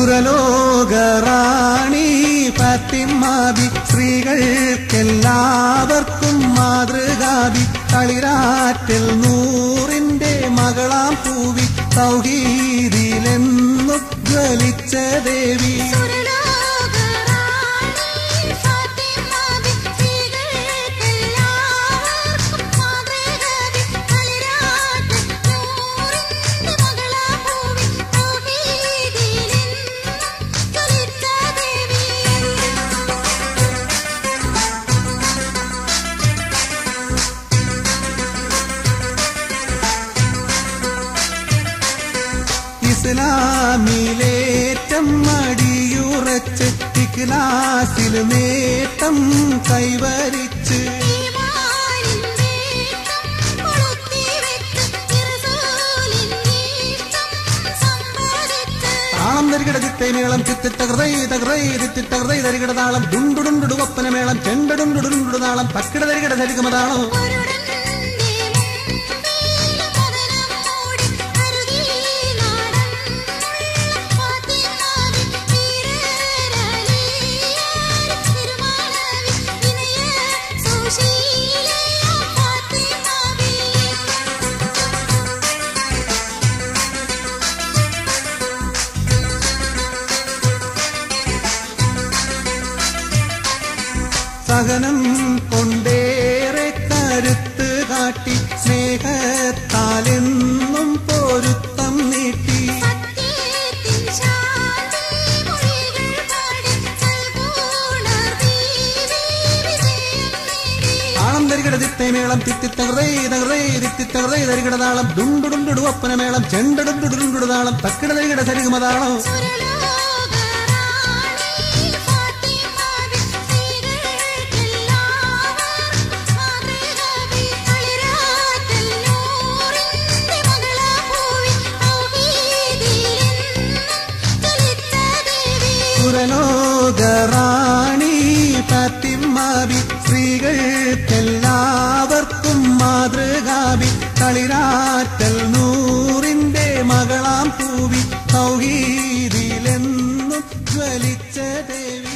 സുരലോകറാണി ഫാത്തിമാബി സ്ത്രീകൾക്കെല്ലാവർക്കും മാതൃകാബി കളിരാറ്റൽ നൂറിന്റെ മകളാം പൂവി സൗഹീദിലെന്നു ജ്വലിച്ച ദേവി ഇസ്ലാമിലേറ്റം മടിയുറച്ച് ഇഖ്ലാസിൽ നേട്ടം കൈവരിച്ച് താളം തരികിട ചിത്തൈ മേളം ചിത്തിട്ട ഹൃദയ തകൃതൈ തിത്തിട്ട ഹൃദയ തരികിട താളം ഡുണ്ടുടുണ്ടുടു ഒപ്പന മേളം ചെണ്ടടുണ്ടുടുണ്ടുടു താളം തക്കിട തരികിട തരികമതാളം സഹനം കൊണ്ടേറെ കരുത്ത് കാട്ടി സ്നേഹത്താലെന്നും പൊരുത്തം നീട്ടി താളം തരികിട ചിത്തൈ മേളം തിത്തിത്ത ഹൃദയ തകൃതൈ തിത്തിത്ത ഹൃദയ തരികിട താളം ഡുണ്ടുടുണ്ടുടു ഒപ്പന മേളം ചെണ്ടടുണ്ടുടുണ്ടുടു താളം തക്കിട തരികിട സരിഗമതാളം സുരലോകറാണി ഫാത്തിമാബി സ്ത്രീകൾക്കെല്ലാവർക്കും മാതൃകാബി കളിരാറ്റൽ നൂറിന്റെ മകളാം പൂവി സൗഹീദിലെന്നും ജ്വലിച്ച ദേവി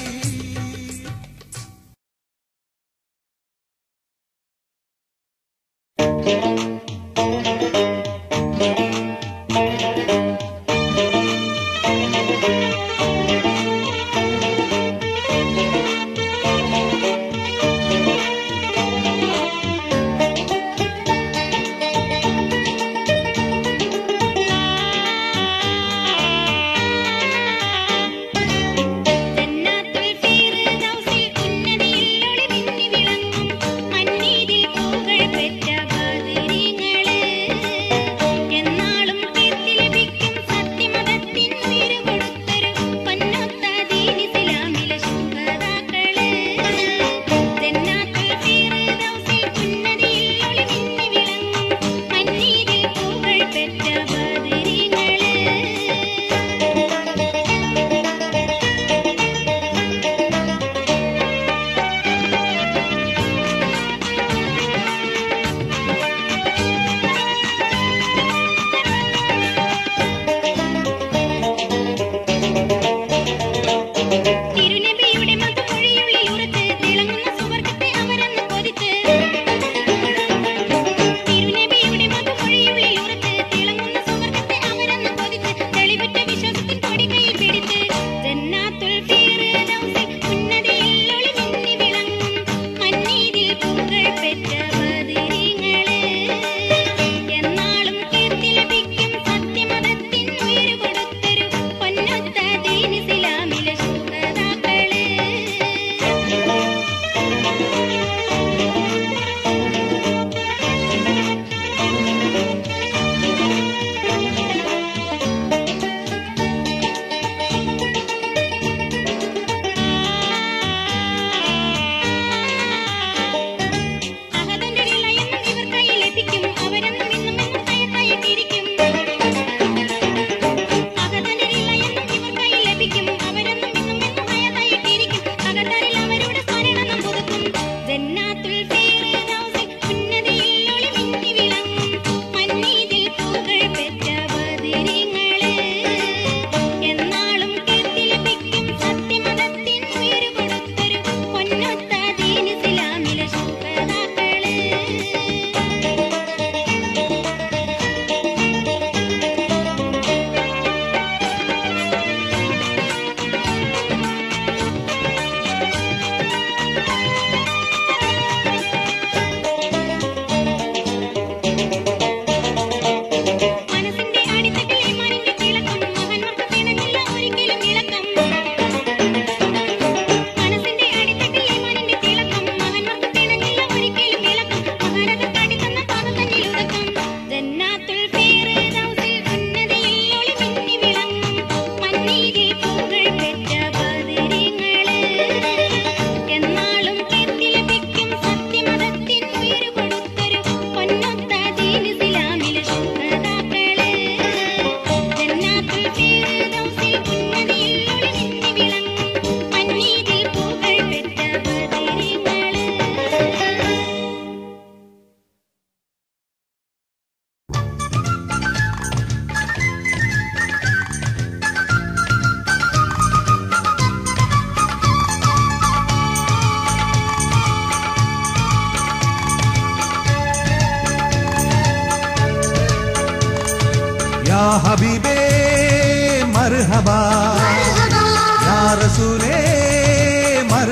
ജന്നാത്തുൽ ഫിർദൗസിൽ ഉന്നതിയിൽ ഒളി മിന്നി വിളങ്ങും മന്നീതിൽ പൂകൾ പെറ്റ ബദരീ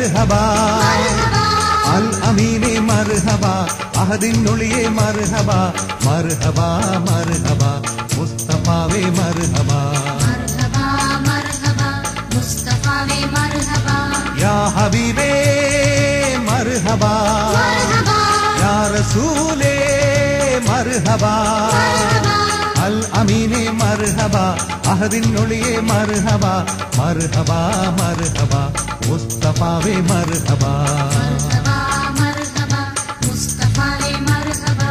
മർഹബ അൽ അമീനെ മർഹബ അഹദിനൊളിയെ മർഹബ മർഹബ മർഹബ മുസ്തഫാവേ മർഹബ മർഹബാ മർഹബാ മുസ്തഫാവേ മർഹബാ യാ ഹബീബേ മർഹബ മർഹബാ യാ റസൂലേ മർഹബ മർഹബാ അൽ അമീനെ മർഹബ അഹദിനൊളിയെ മർഹബ മർഹബ മർഹബ മുസ്തഫാവേ മർഹബ മർഹബാ മർഹബാ മുസ്തഫാവേ മർഹബാ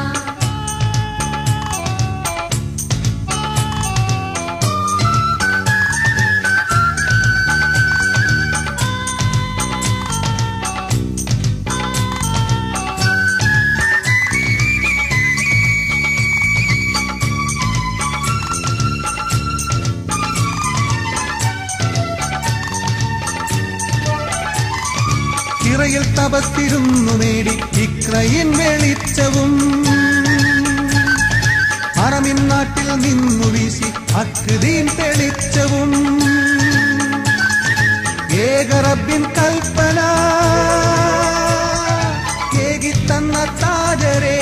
ചിറയിൽ തപത്തിരുന്നു നേടി ഇക്രയിൻ വെളിച്ചവും അറമിൻ നാട്ടിൽ നിന്നു വീശി അക്രീൻ തെളിച്ചവും ഏകറബിൻ കൽപ്പന ഏകിത്തന്ന താജരേ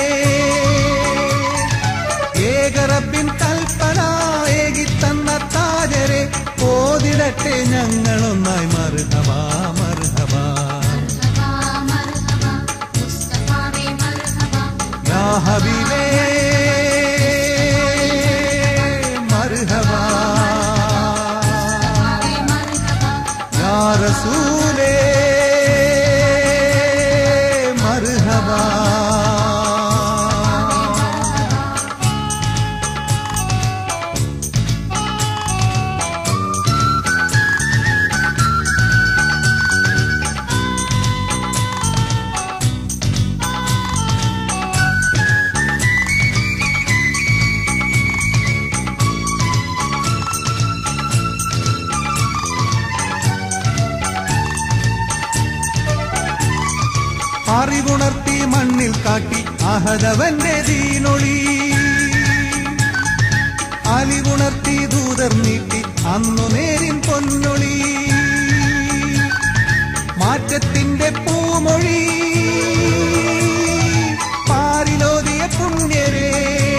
ഏകറബിൻ കൽപ്പന ഏകിത്തന്ന താജരെ ഓതിടട്ടെ ഞങ്ങളൊന്നായി മർഹബാ മർഹബാ മർഹബാ മർഹബാ മുസ്തഫാവേ മർഹബാ യാ ഹബീബേ മർഹബാ മുസ്തഫാവേ മർഹബാ യാ റസൂലേ മർഹബാ അറിവുണർത്തി മണ്ണിൽ കാട്ടി അഹദവന്റെ ദീനൊളി അലിവുണർത്തി ദൂതർ നീട്ടി അന്നു നേരിൻ പൊന്നൊളി മാറ്റത്തിന്റെ പൂമൊഴി പാരിലോതിയ പുണ്യരേ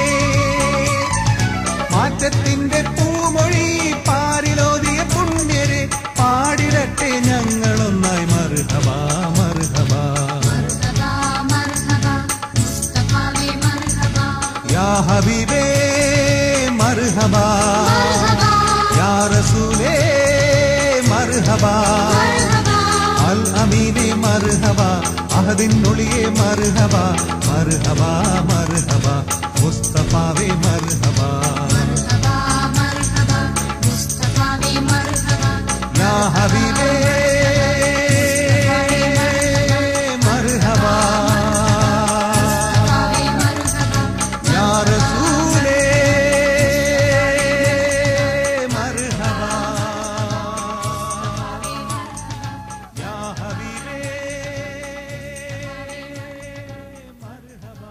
മാറ്റത്തിന്റെ പൂമൊഴി പാരിലോതിയ പുണ്യരെ പാടിടട്ടെ ഞങ്ങളൊന്നായി മർഹബാ മർഹബാ മർഹബാ മർഹബാ മുസ്തഫാവേ മർഹബാ യാ ഹബീബേ മർഹബാ മർഹബാ യാ റസൂലേ മർഹബാ മർഹബാ അൽ അമീനെ മർഹബ അഹദിനൊളിയെ മർഹബ മർഹബ മർഹബ മുസ്തഫാവേ മർഹബ മർഹബാ മർഹബാ മുസ്തഫാവേ മർഹബാ യാ ഹബീബേ മർഹബ മുസ്തഫാവേ മർഹബാ യാ റസൂലേ മർഹബ യാ ഹബീബേ മർഹബ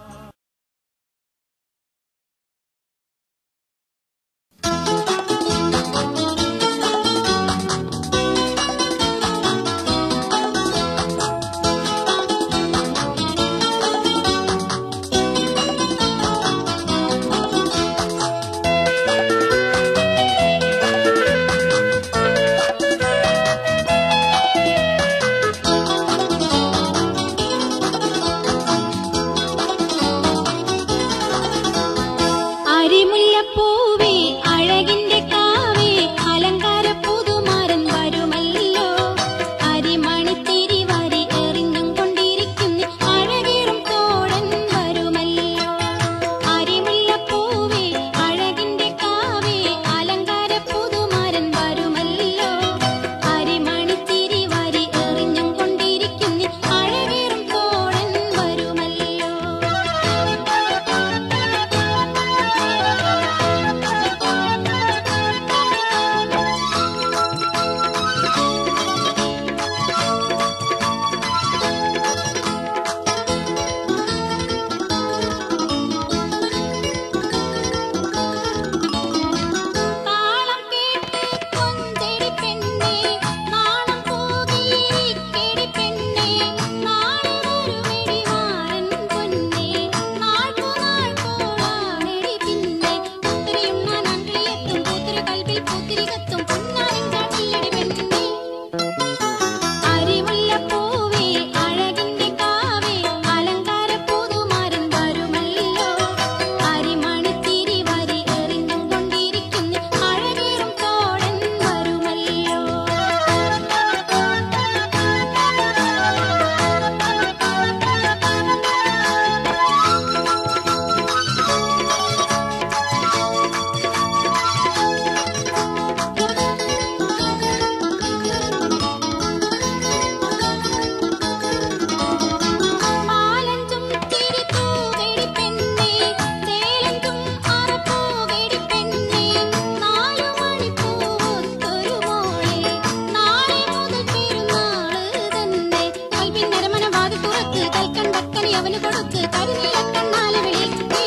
പോയി അവന് കൊടുക്ക് കരിനീലക്കണ്ണാലെ വിളിക്ക്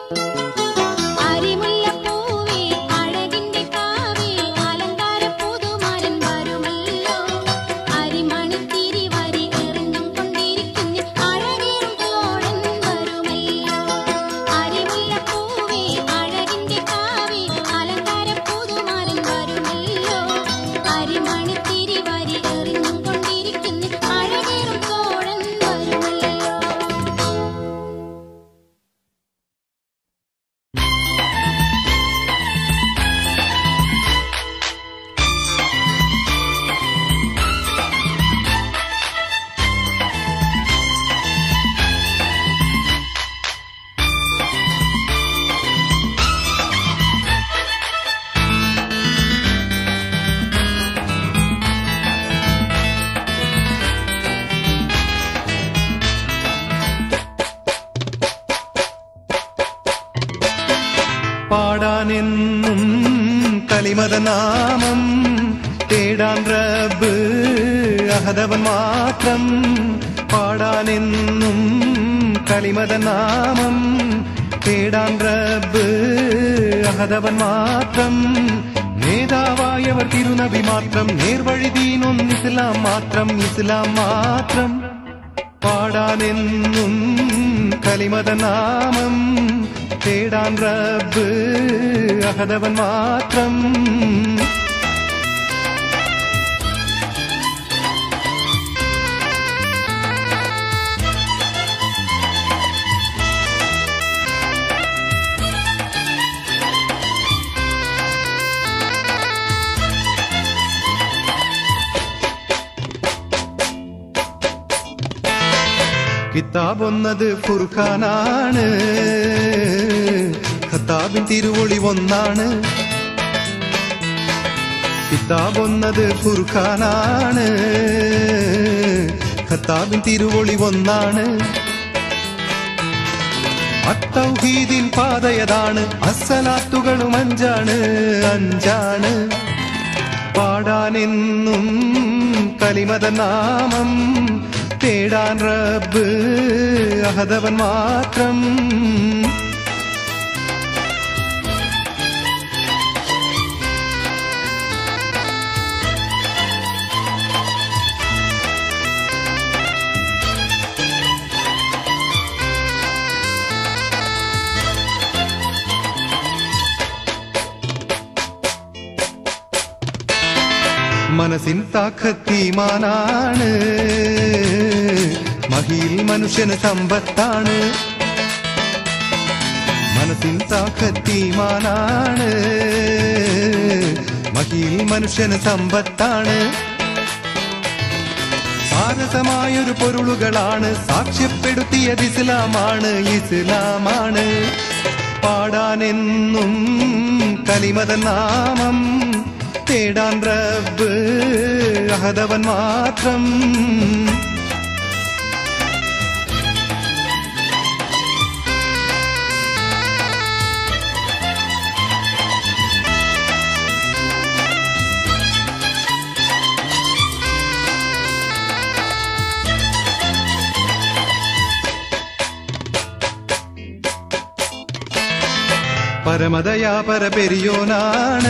അരിമുല്ലപ്പൂവേ അഴകിന്റെ കാവേ അലങ്കാര പുതുമാരൻ വരുമല്ലോ അരിമണിത്തിരി വരി എറിഞ്ഞും കൊണ്ടിരിക്കുന്ന അഴകേറും തോഴൻ വരുമല്ലോ അരിമുല്ലപ്പൂവേ അഴകിന്റെ കാവേ അലങ്കാര പുതുമാരൻ വരുമല്ലോ അരിമണിത്തിരി വരി എറിഞ്ഞും കൊണ്ടിരിക്കുന്ന അഴകേറും തോഴൻ വരുമല്ലോ പാടാനെന്നും കലിമതനാമം തേടാൻ റബ്ബ് അഹദവൻ മാത്രം പാടാനെന്നും കലിമതനാമം തേടാൻ റബ്ബ് അഹദവൻ മാത്രം നേതാവായവർ തിരുനബി മാത്രം നേർവഴി ദീനും ഇസ്ലാം മാത്രം ഇസ്ലാം മാത്രം പാടാനെന്നും കലിമതനാമം തേടാൻ റബ്ബ് അഹദവൻ മാത്രം കിതാബൊന്നത് ഫുർഖാനാണ് ഖത്താബിൻ തിരുവൊളി ഒന്നാണ് കിതാബൊന്നത് ഫുർഖാനാണ് ഖത്താബിൻ തിരുവൊളി ഒന്നാണ് അത്തൗഹീദിൻ പാതയതാണ് അസ്സലാത്തുകളും അഞ്ചാണ് അഞ്ചാണ് പാടാനെന്നും കലിമത നാമം തേടാൻ റബ്ബ് അഹദവൻ മാത്രം മനസ്സിൻ താക്കത്തീമാനാണ് മഹിയിൽ മനുഷ്യന് സമ്പത്താണ് മനസ്സിൻ താക്കത്തീമാനാണ് മഹിയിൽ മനുഷ്യന് സമ്പത്താണ് സാരസമായൊരു പൊരുളുകളാണ് സാക്ഷ്യപ്പെടുത്തിയത് ഇസ്ലാമാണ് ഇസ്ലാമാണ് പാടാനെന്നും കലിമത നാമം തേടാൻ റബ്ബ് അഹദവൻ മാത്രം പരമദയാ പരപെരിയോനാണ്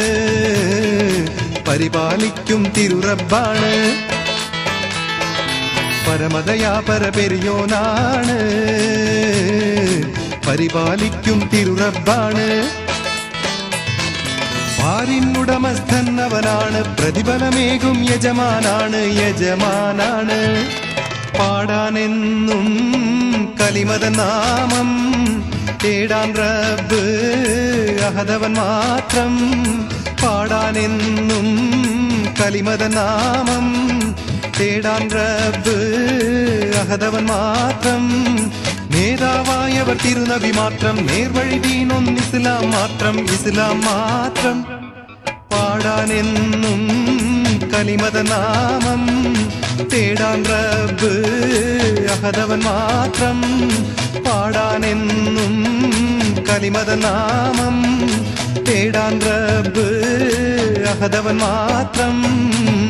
പരിപാലിക്കും തിരുറബ്ബാണ് പരമദയാ പരപെരിയോനാണ് പരിപാലിക്കും തിരുറബ്ബാണ് പാരിനുടമസ്ഥൻ അവനാണ് പ്രതിഫലമേകും യജമാനാണ് യജമാനാണ് പാടാനെന്നും കലിമത നാമം തേടാൻ റബ്ബ് അഹദവൻ മാത്രം പാടാനെന്നും കലിമത നാമം തേടാൻ റബ്ബ് അഹദവൻ മാത്രം നേതാവായവർ തിരുനബി മാത്രം നേർവഴി ദീനും ഇസ്ലാം മാത്രം ഇസ്ലാം മാത്രം പാടാനെന്നും കലിമത നാമം തേടാൻ റബ്ബ് അഹദവൻ മാത്രം പാടാനെന്നും കലിമത നാമം തേടാൻ റബ്ബ് അഹദവൻ മാത്രം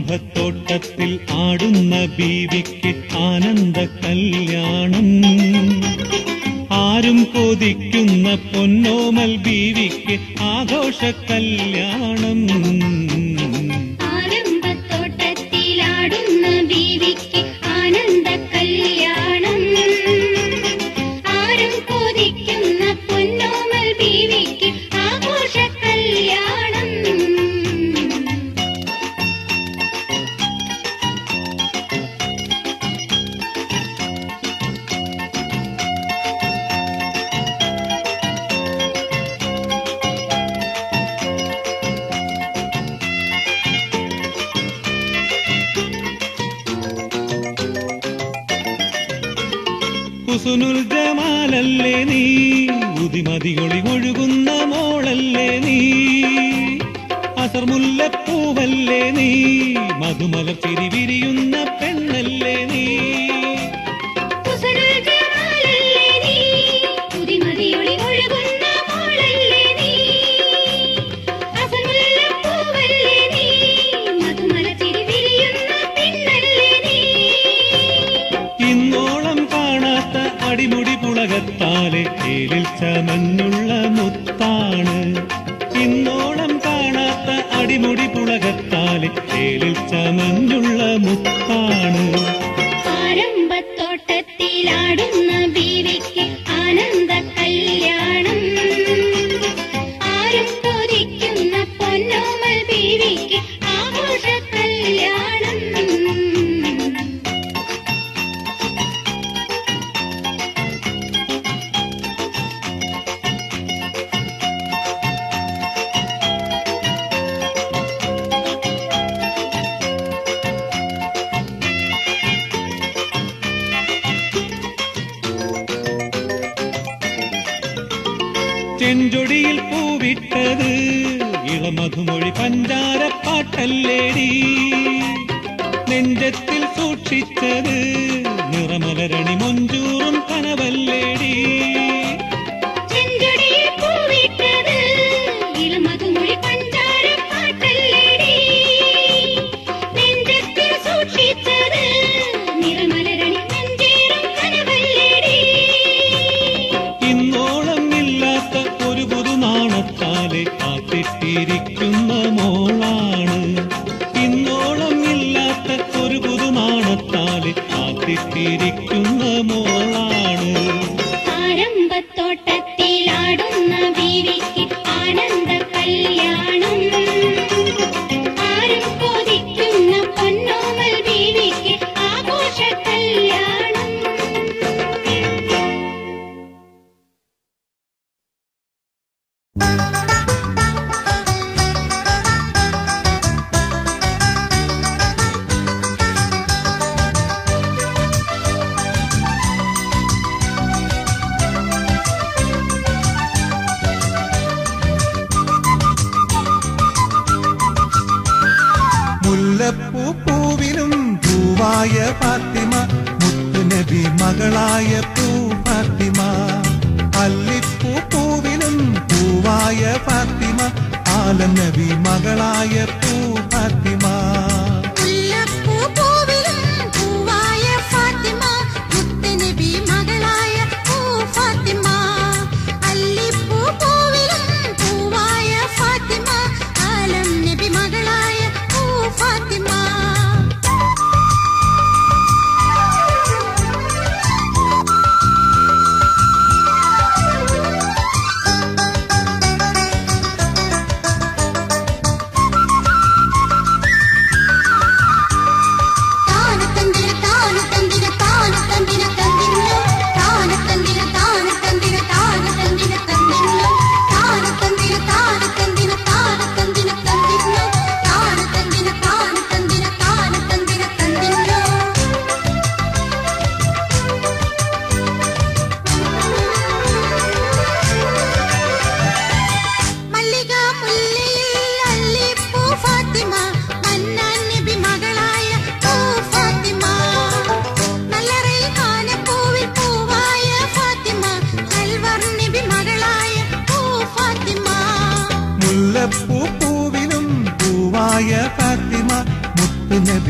ആരംഭത്തോട്ടത്തിൽ ആടുന്ന ബീവിക്ക് ആനന്ദ കല്യാണം ആരും കൊതിക്കുന്ന പൊന്നോമൽ ബീവിക്ക് ആഘോഷ കല്യാണം ആരംഭത്തോട്ടത്തിലാടുന്ന ബീവിക്ക് ആനന്ദ കല്യാണം ആരും കൊതിക്കുന്ന പൊന്നോമൽ ബീവിക്ക് ആഘോഷ കല്യാണം കുസുനുൽ ജമാലല്ലേ നീ ഉതിമതിയൊളി ഒഴുകുന്ന മോളല്ലേ നീ അസർ മുല്ലപ്പൂവല്ലേ നീ മധുമലർ ചിരി വിരിയുന്ന പെണ്ണല്ലേ നീ കുസനുൽ ജമാലല്ലേ നീ പുതിമതിയൊളി ഒഴുകുന്ന മോളല്ലേ നീ അസമുല്ലപ്പൂവല്ലേ നീ മധുമല ചിരി വിരിയുന്ന പെണ്ണല്ലേ നീ ഇന്നോളം കാണാത്ത അടിമുടി പുളകത്താലെ തേലിൽ ചമഞ്ഞുള്ള മുത്താണ് ഇന്നോളം കാണാത്ത അടിമുടി പുളകത്താലെ തേലിൽ ചമഞ്ഞുള്ള മുത്താണ് ആരംഭത്തോട്ടത്തിലാടുന്ന ബീവിക്ക് ആനന്ദ കല്യാണം ആരും കൊതിക്കുന്ന പൊന്നോമൽ ബീവിക്ക് ആഘോഷ കല്യാണം ചെഞ്ചൊടിയിൽ പൂവിട്ടത് ഇളമധുമൊഴി പഞ്ചാരപ്പാട്ടല്ലേടി നെഞ്ചത്തിൽ സൂക്ഷിച്ചത് നിറമലരണി മൊഞ്ചൂറും കനവല്ലേടി ചെഞ്ചൊടിയിൽ പൂവിട്ടത് ഇളമധുമൊഴി പഞ്ചാരപ്പാട്ടല്ലേടി നെഞ്ചത്തിൽ സൂക്ഷിച്ചത് നിറമലരണി മഞ്ചേറും കനവല്ലേടി ഇന്നോളം ഇല്ലാത്ത ഒരു പുതുനാണത്താലെ കാത്തിട്ടിരിക്കുന്ന മോളാണ് ഇന്നോളം ഇല്ലാത്ത ഒരു പുതുനാണത്താലെ കാത്തിട്ടിരിക്കുന്ന മോളാണ് ആരംഭത്തോട്ടത്തിലാടുന്ന ബീവിക്ക് ആനന്ദ കല്യാണം ആരും കൊതിക്കുന്ന പൊന്നോമൽ ബീവിക്ക് ആഘോഷ കല്യാണം മുല്ലപ്പൂ പൂവിനും പൂവായ ഫാത്തിമ മുത്തുനബി മകളായ പൂ ഫാത്തിമ അല്ലിപ്പൂ പൂവിനും പൂവായ ഫാത്തിമ ആലം നബി മകളായ പൂ ഫാത്തിമ മുല്ലപ്പൂ പൂവിലും പൂവായ ഫാത്തിമ മുത്തുനബി മകളായ പൂ ഫാത്തിമ അല്ലിപ്പൂ പൂവിലും പൂവായ ഫാത്തിമ ആലം നബി മകളായ പൂ ഫാത്തിമ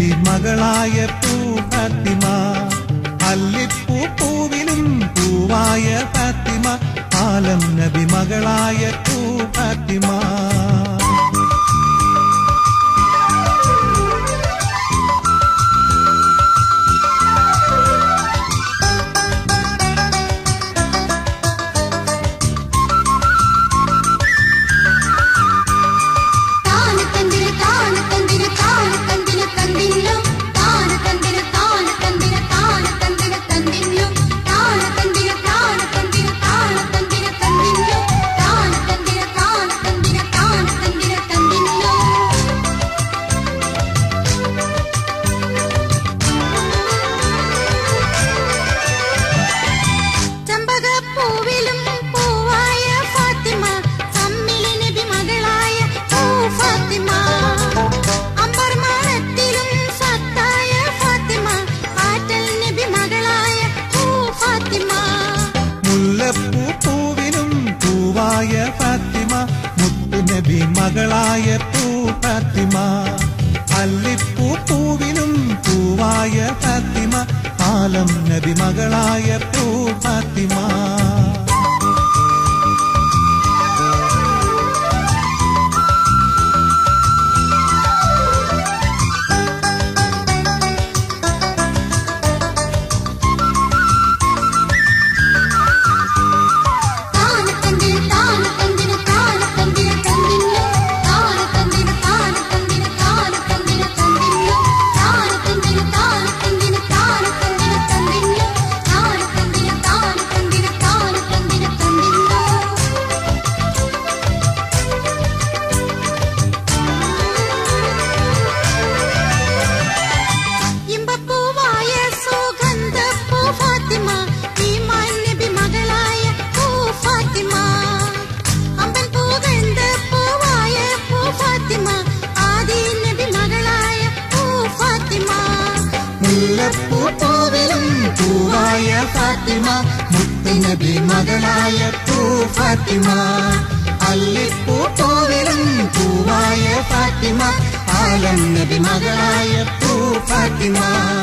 നബി മകളായ പൂ ഫാത്തിമ അല്ലിപ്പൂ പൂവിലും പൂവായ ഫാത്തിമ ആലം നബി മകളായ പൂ ഫാത്തിമ താന തന്തിര താന തന്തിര താന തന്തിര തന്തില്ലോ താന തന്തിര താന തന്തിര താന തന്തിര തന്തില്ലോ താന തന്തിര താന തന്തിര താന തന്തിര തന്തില്ലോ താന തന്തിര താന തന്തിര താന തന്തിര തന്തില്ലോ ചമ്പകപ്പൂവിലും പൂവായ ഫാത്തിമ സമ്മിലി നബി മകളായ പൂ ഫാത്തിമ അമ്പർമാണത്തിലും സത്തായ ഫാത്തിമ ആറ്റൽ നബി മകളായ പൂ ഫാത്തിമ മുല്ലപ്പൂ പൂവിനും പൂവായ ഫാത്തിമ മുത്തുനബി മകളായ പൂ ഫാത്തിമ അല്ലിപ്പൂ പൂവിനും പൂവായ ഫാത്തിമ ആലം നബി മകളായ പൂ ഫാത്തിമ താന തന്തിര താന തന്തിര താന തന്തിര തന്തില്ലോ താന തന്തിര താന തന്തിര താന തന്തിര തന്തില്ലോ താന തന്തിര താന തന്തിര താന തന്തിര തന്തില്ലോ താന തന്തിര താന തന്തിര താന തന്തിര തന്തില്ലോ ഇമ്പപ്പൂവായ സുഗന്ധപ്പൂ ഫാത്തിമ ഈമാൻ നബി മകളായ പൂ ഫാത്തിമ അമ്പൻ പൂഗന്ധ പൂവായ പൂ ഫാത്തിമ ആദി നബി മകളായ പൂ ഫാത്തിമ മുല്ലപ്പൂ പൂവിലും പൂവായ ഫാത്തിമ മുത്തുനബി മകളായ പൂ ഫാത്തിമ അല്ലിപ്പൂ പൂവിലും പൂവായ ഫാത്തിമ ആലം നബി മകളായ പൂ ഫാത്തിമ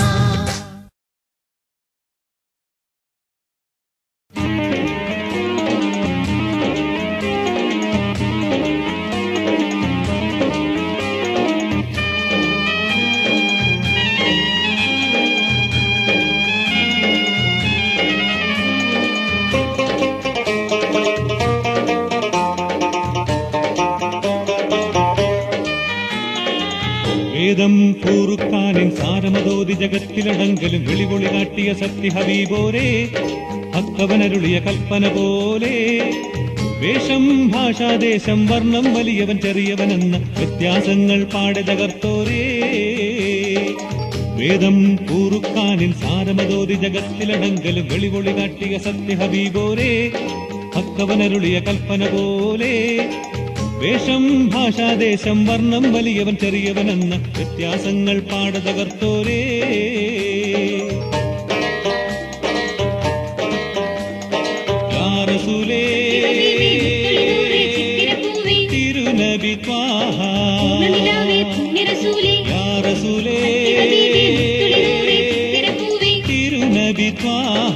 വേദം കൂറുക്കാനിൻ സാരമതോതി ജഗത്തിലടങ്കലും വെളിപൊളി കാട്ടിയ സത്യ ഹബീബോരെ ഭക്തവനരുളിയ കൽപ്പന പോലെ വേഷം ഭാഷാദേശം വർണ്ണം വലിയവൻ ചെറിയവനെന്ന വ്യത്യാസങ്ങൾ പാടെ തകർത്തോരേ വേദം കൂറുക്കാനിൻ സാരമതോതി ജഗത്തിലടങ്കലും വെളിപൊളി കാട്ടിയ സത്യ ഹബീബോരെ ഭക്തവനരുളിയ കൽപ്പന പോലെ വേഷം ഭാഷാദേശം വർണ്ണം വലിയവൻ ചെറിയവനെന്ന വ്യത്യാസങ്ങൾ പാട തകർത്തോരേ യാ റസൂലേ, തിരുനബി ത്വാഹ. യാ റസൂലേ, തിരുനബി ത്വാഹ.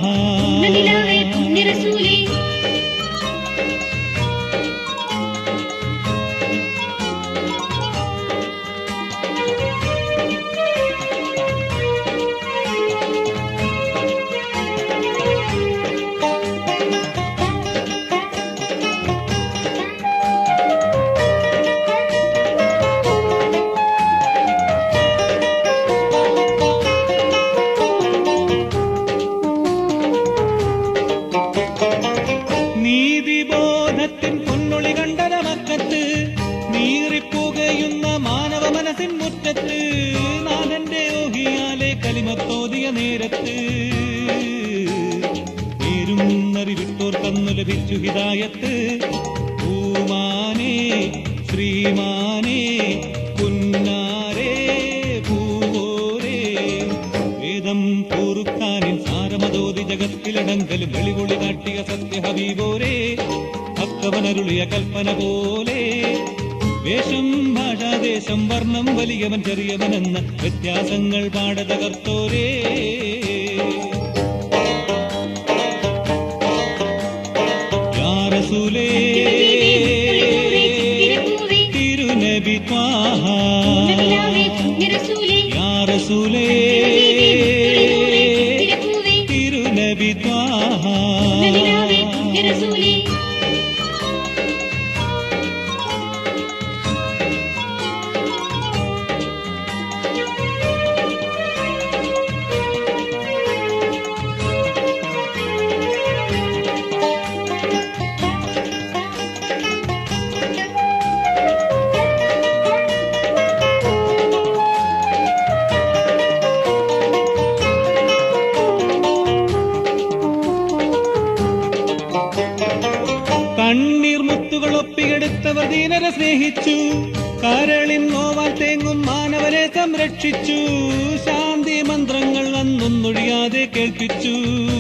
നീതിബോധത്തിൻ പൊന്നൊളി കണ്ടന മക്കത്ത് നീറിപ്പുകയുന്ന മാനവ മനസ്സിൻ മുറ്റത്ത് നാഥന്റെ ഓഹിയാലെ കലിമത്തോതിയ നേരത്ത് പേരും അറിവിട്ടോർ തന്നു ലഭിച്ചു ഹിതായത്ത് പൂമാനേ ശ്രീമാനേ പുന്നാരേ പൂവോരേ വേദം പൂറുക്കാനിൻ സാരമതോതി ജഗത്തിലടങ്കലും വെളിപൊളി കാട്ടിയ സത്യ ഹബീബോരേ ഭക്തവനരുളിയ കൽപ്പന പോലെ വേഷം ഭാഷാ ഭാഷാദേശം വർണ്ണം വലിയവൻ ചെറിയവനെന്ന വ്യത്യാസങ്ങൾ പാടതകർത്തോരേ യാറസൂലേ തിരുനബി ത്വാഹ യാറസൂലേ തിരുനബി ത്വാഹ കണ്ണീർ മുത്തുകൾ ഒപ്പിയെടുത്തവർ ദീനരെ സ്നേഹിച്ചു കരളിൻ നോവാൽ തേങ്ങും മാനവരെ സംരക്ഷിച്ചു ശാന്തി മന്ത്രങ്ങൾ അന്നൊന്നൊഴിയാതെ കേൾപ്പിച്ചു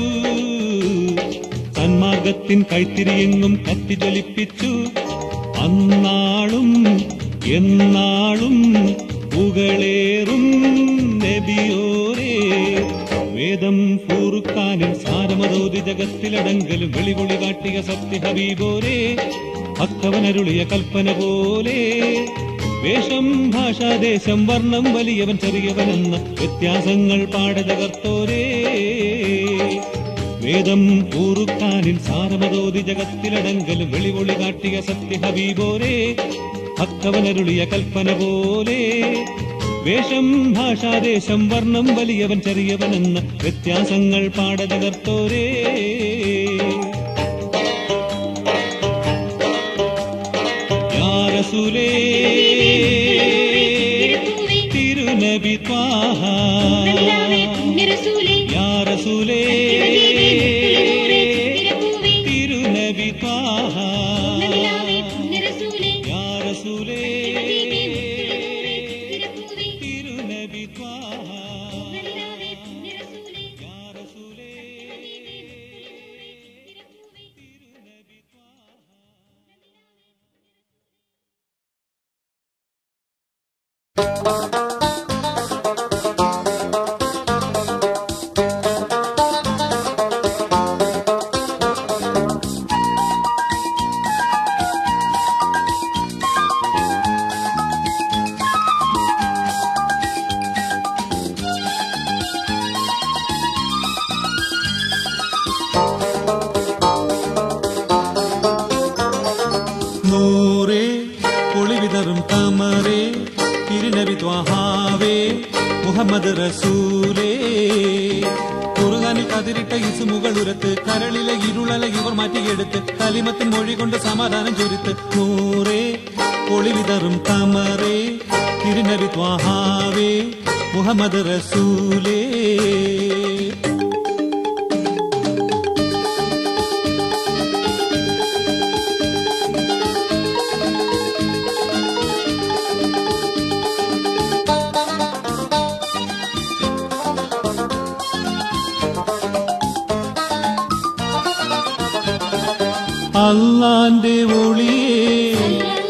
സന്മാർഗത്തിൻ കൈത്തിരിയെങ്ങും കത്തിജ്വലിപ്പിച്ചു അന്നാളും എന്നാളും പുകളേറും നബിയോരേ വേദം പൂറുക്കാനും സാരമതോതി ജഗത്തിലടങ്കലും വെളിപൊളി കാട്ടിയ സത്യ ഹബീബോരേ ഭക്തവനരുളിയ കൽപ്പന പോലെ വേഷം ഭാഷാദേശം വർണ്ണം വലിയവൻ ചെറിയവനെന്ന വ്യത്യാസങ്ങൾ പാടതകർത്തോരേ വേദം പൂറുക്കാനിൻ സാരമതോതി ജഗത്തിലടങ്കലും വെളിപൊളി കാട്ടിയ സത്യ ഹബീബോരേ ഭക്തവനരുളിയ കൽപ്പന പോലെ വേഷം ഭാഷാദേശം വർണ്ണം വലിയവൻ ചെറിയവനെന്ന വ്യത്യാസങ്ങൾ പാടതകർത്തോരേ യാറസൂലേ തിരുനബി ത്വാഹ യാറസൂലേ തിരുനബി ത്വാഹ യാറസൂലേ തിരുനബി ത്വാഹ യാറസൂലേ തിരുനബി ത്വാഹ നൂറേ പൊളിവിതറും കമറേ തിരുനബി ത്വാഹാവേ മുഹമ്മദ് റസൂലേ കുറുകാനിൽ കതിരിട്ട ഇസുമുകൾ ഉരത്ത് കരളിലെ ഇരുളല ഇവർ മാറ്റിയെടുത്ത് കലിമത്തിൻ മൊഴി കൊണ്ട് സമാധാനം ചൊരുത്ത് നൂറേ പൊളിവിതറും കമറേ തിരുനബി ത്വാഹാവേ മുഹമ്മദ് റസൂലേ അള്ളാന്റെ ഒളിയേ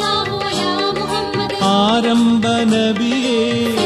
ആരംഭ നബിയേ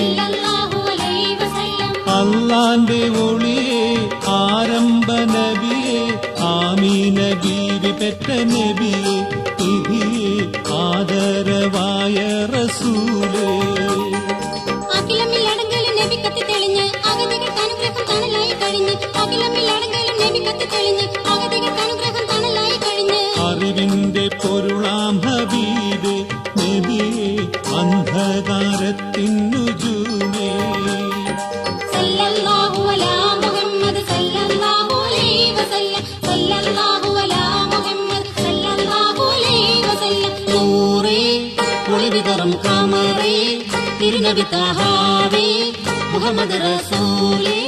അള്ളാന്റെ ഒളിയേ ആരംഭ നബിയേ ആമീന ബീവി പെറ്റ നബിയേ നിധിയേ ആദരവായ റസൂലേ അഖിലമില്ലടങ്കലും നബി കത്തി തെളിഞ്ഞ് അഗതികൾക്ക് അനുഗ്രഹം തണലായി കഴിഞ്ഞ് അഖിലമില്ലടങ്കലും നബി കത്തി തെളിഞ്ഞ് അഗതികൾക്ക് അനുഗ്രഹം തണലായി കഴിഞ്ഞ് അറിവിന്റെ പൊരുളാം ഹബീബ് നബിയേ അന്ധകാരത്തിനു ജൂമേ സല്ലല്ലാഹു അലാ മുഹമ്മദ് സല്ലല്ലാഹു അലൈഹി വസല്ലം സല്ലല്ലാഹു അലാ മുഹമ്മദ് സല്ലല്ലാഹു അലൈഹി വസല്ലം നൂറേ പൊളിവിതറും കമറേ തിരുനബി തഹാവേ മുഹമ്മദ് റസൂലേ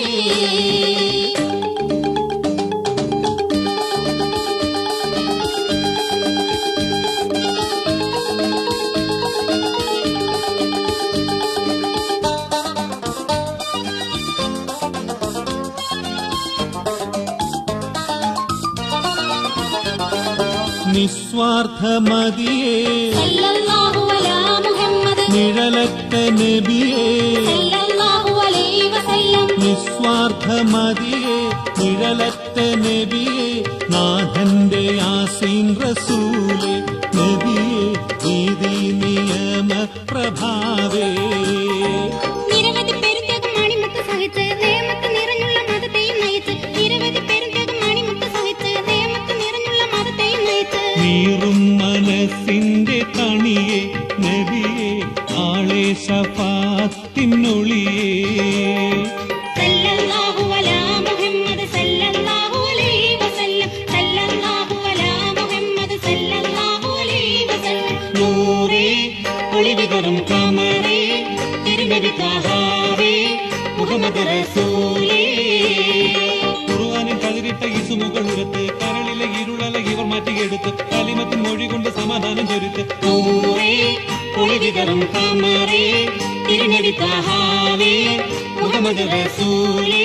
നിസ്വാർത്ഥമതിയേ സല്ലല്ലാഹു അലാ മുഹമ്മദ് നിഴലറ്റ നബിയേ സല്ലല്ലാഹു അലൈഹി വസല്ലം നിസ്വാർത്ഥമതിയെ നിഴലറ്റ നബിയെ നാഥന്റെ ആസീൻ റസൂലെ നബിയെ നീതി നിയമ പ്രഭാവേ നിരവധി പെരുന്തേകം മണിമുത്ത് സഹിച്ച് നേമത്ത് നിറഞ്ഞുള്ള മതത്തെയും നയിച്ച് നിരവധി പെരുന്തേകം മണിമുത്ത് സഹിച്ച് നേമത്ത് നിറഞ്ഞുള്ള മതത്തെയും നയിച്ച് നീറും മനസ്സിന്റെ തണിയെ നബിയെ ആളെ ശഫാത്തിനൊളിയേ സല്ലല്ലാഹു അലാ മുഹമ്മദ് സല്ലല്ലാഹു അലൈഹി വസല്ലം സല്ലല്ലാഹു അലാ മുഹമ്മദ് സല്ലല്ലാഹു അലൈഹി വസല്ലം നൂറേ ഒളിവിതറും കമറേ തിരുനബി താഹാവേ മുഹമ്മദ് റസൂലേ ഖുർആനിൽ കതിരിട്ട ഇസുമുകൾ ഉരത്ത് കരളിലെ ഇരുളല ഇവർ മാറ്റിയെടുത്ത് കലിമത്തിൻ മൊഴി കൊണ്ട് സമാധാനം ചൊരുത്ത് നൂറേ ഒളിവിതറും കമറേ തിരുനബി താഹാവേ മുഹമ്മദ് റസൂലേ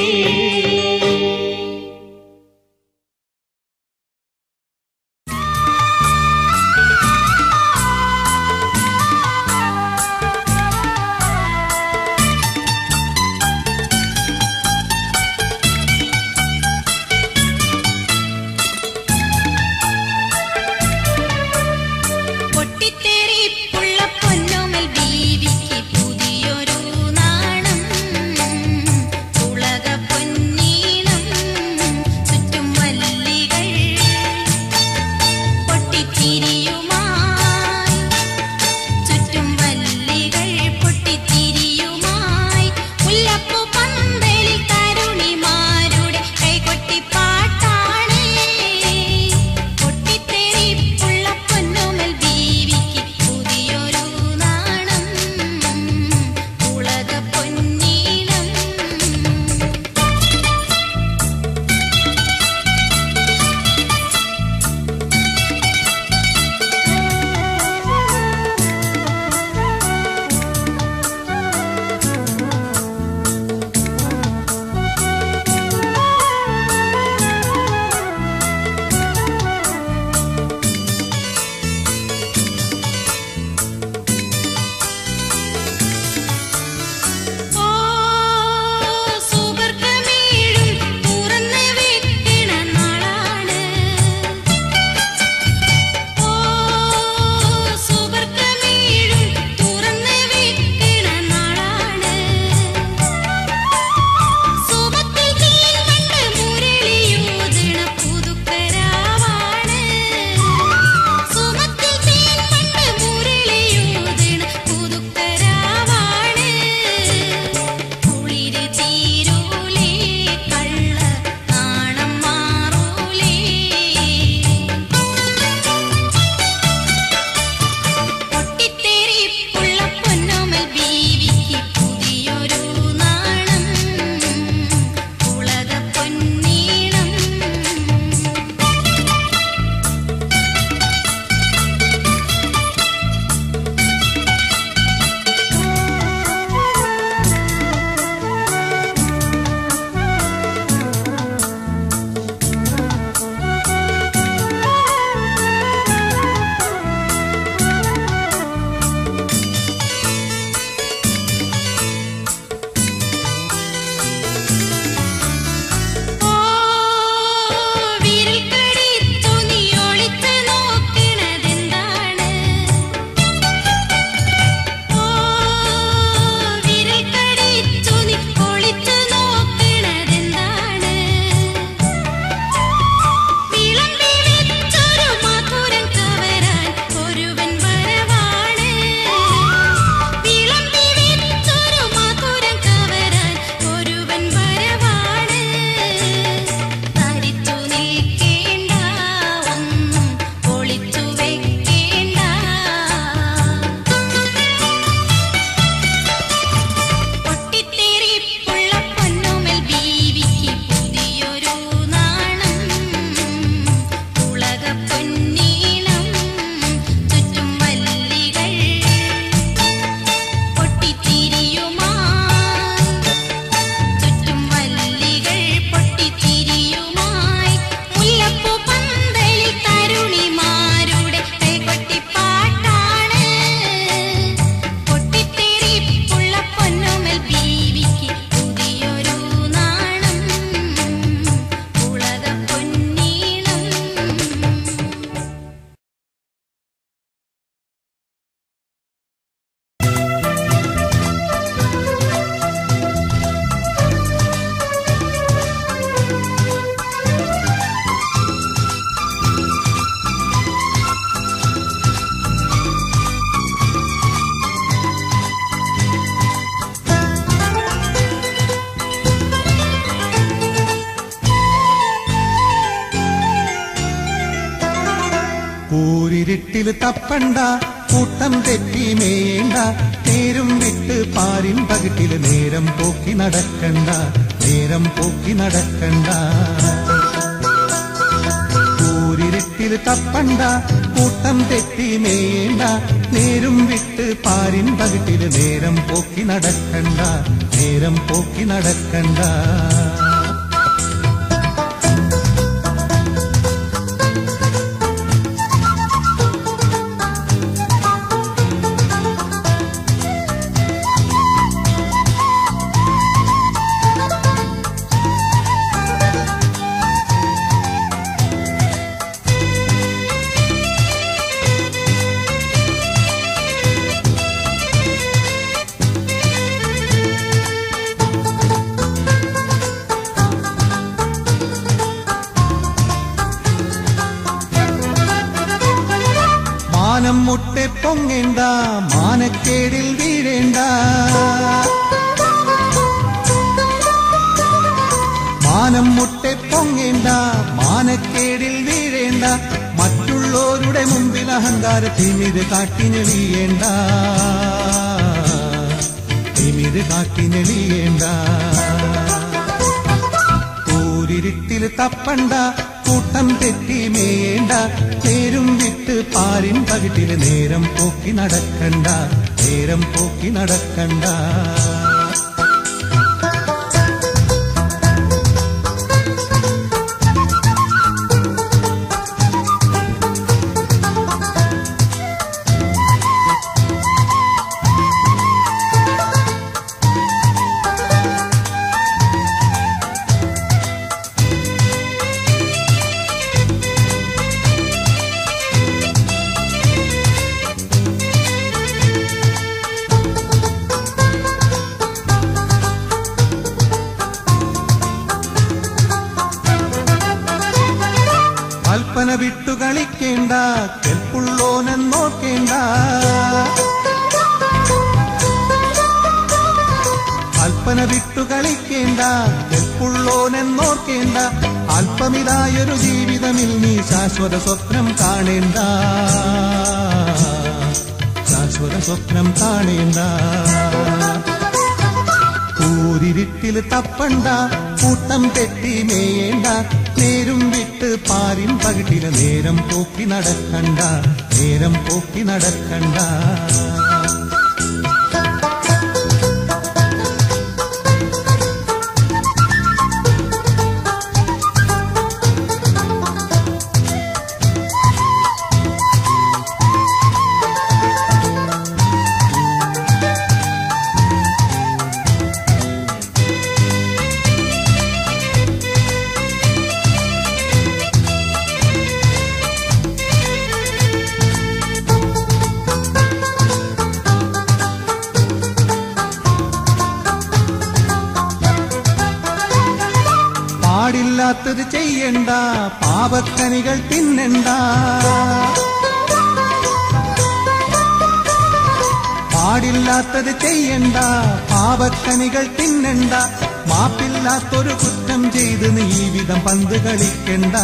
പൊട്ടിത്തെറിപ്പുള്ള പൊന്നോമൽ ബീവിക്ക് പുതിയൊരു നാണം ഉലക പൊന്നി കൂരിരുട്ടിൽ തപ്പണ്ട കൂട്ടം തെറ്റി മേയേണ്ട നേരും വിട്ട് പാരിൻ പകിട്ടില് നേരം പോക്കി നടക്കണ്ട നേരം പോക്കി നടക്കണ്ട കൂരിരുട്ടിൽ തപ്പണ്ട കൂട്ടം തെറ്റി മേയേണ്ട നേരും വിട്ട് പാരിൻ പകിട്ടില് നേരം പോക്കി നടക്കണ്ട നേരം പോക്കി നടക്കണ്ട മാനം മുട്ടെ പൊങ്ങേണ്ട മാനക്കേടിൽ വീഴേണ്ട മാനം മുട്ടെ പൊങ്ങേണ്ട മാനക്കേടിൽ വീഴേണ്ട മറ്റുള്ളവരുടെ മുമ്പിൽ അഹങ്കാര തിമിര് കാട്ടിനെളിയേണ്ട തിമിര് കാട്ടിനെളിയേണ്ട കൂരിരുട്ടിൽ തപ്പണ്ട കൂട്ടം തെറ്റി മേയേണ്ട നേരും വിട്ട് പാരിൻ പകിട്ടില് നേരം പോക്കി നടക്കണ്ട നേരം പോക്കി നടക്കണ്ട കൽപ്പന വിട്ടു കളിക്കേണ്ട കെൽപ്പുള്ളോനെന്ന് നോക്കേണ്ട കൽപ്പന വിട്ടു കളിക്കേണ്ട കെൽപ്പുള്ളോനെന്നോർക്കേണ്ട അല്പമിതായൊരു ജീവിതമിൽ നീ ശാശ്വത സ്വപ്നം കാണേണ്ട ശാശ്വത സ്വപ്നം കാണേണ്ട കൂരിരുട്ടിൽ തപ്പണ്ട കൂട്ടം തെറ്റി മേയേണ്ട നേരും വിട്ട് പാരിൻ പകിട്ടില് നേരം പോക്കി നടക്കണ്ട നേരം പോക്കി നടക്കണ്ട പാടില്ലാത്തത് ചെയ്യണ്ട പാപക്കനികൾ തിന്നണ്ട പാടില്ലാത്തത് ചെയ്യണ്ട പാപക്കനികൾ തിന്നണ്ട മാപ്പില്ലാത്തൊരു കുറ്റം ചെയ്ത് നീ വിധം പന്ത് കളിക്കണ്ട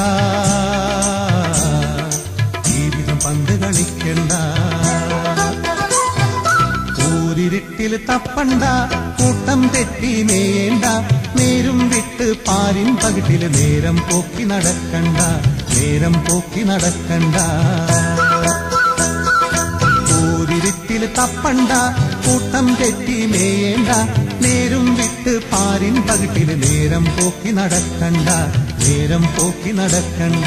ജീവിതം പന്ത് കളിക്കണ്ട ഊരിരുട്ടിൽ തപ്പണ്ട കൂട്ടം തെറ്റി മേയേണ്ട നേരും വിട്ട് പാരിൻ പകിട്ടില് നേരം പോക്കി നടക്കണ്ട നേരം പോക്കി നടക്കണ്ട ഊരിരുട്ടിൽ തപ്പണ്ട കൂട്ടം തെറ്റി മേയേണ്ട നേരും വിട്ട് പാരിൻ പകിട്ടില് നേരം പോക്കി നടക്കണ്ട നേരം പോക്കി നടക്കണ്ട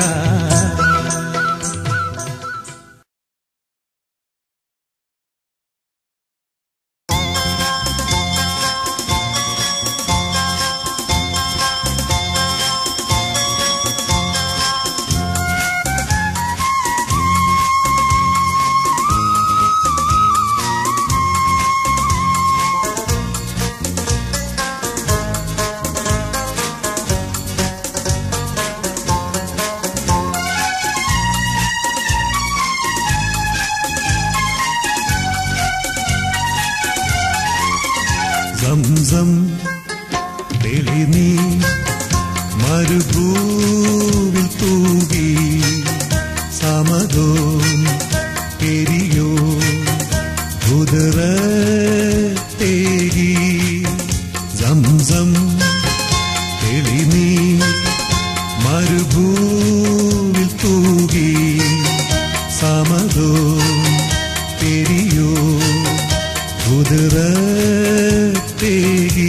മരുഭൂവിൽ തൂകി സമതോ പെരിയോ കുതിരത്തേകി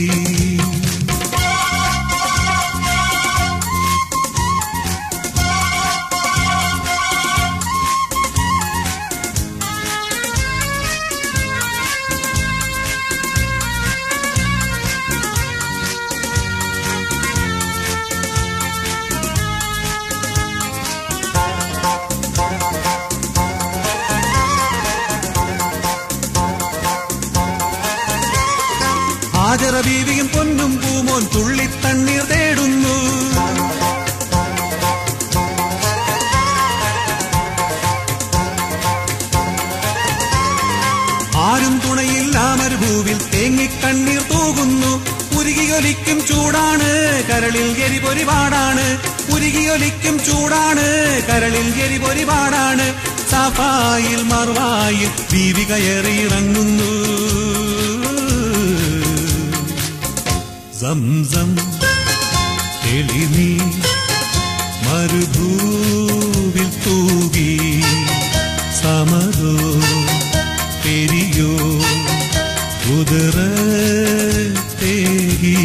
ഹാജറ ബീവിയും പൊന്നും പൂമോൻ തുള്ളിത്തണ്ണീർ തേടുന്നു ആരും തുണയില്ല മരുഭൂവിൽ തേങ്ങിക്കണ്ണീർ തൂകുന്നു ഉരുകിയൊലിക്കും ചൂടാണ് കരളിൽ എരിപൊരിപാടാണ് ഉരുകിയൊലിക്കും ചൂടാണ് കരളിൽ എരിപൊരിപാടാണ് സഫായിൽ മറുവായിൽ ബീവി കയറിയിറങ്ങുന്നു സംസം തെളിനീ മരുഭൂവിൽ തൂകി സമതോ പെരിയോ കുതിര തേകി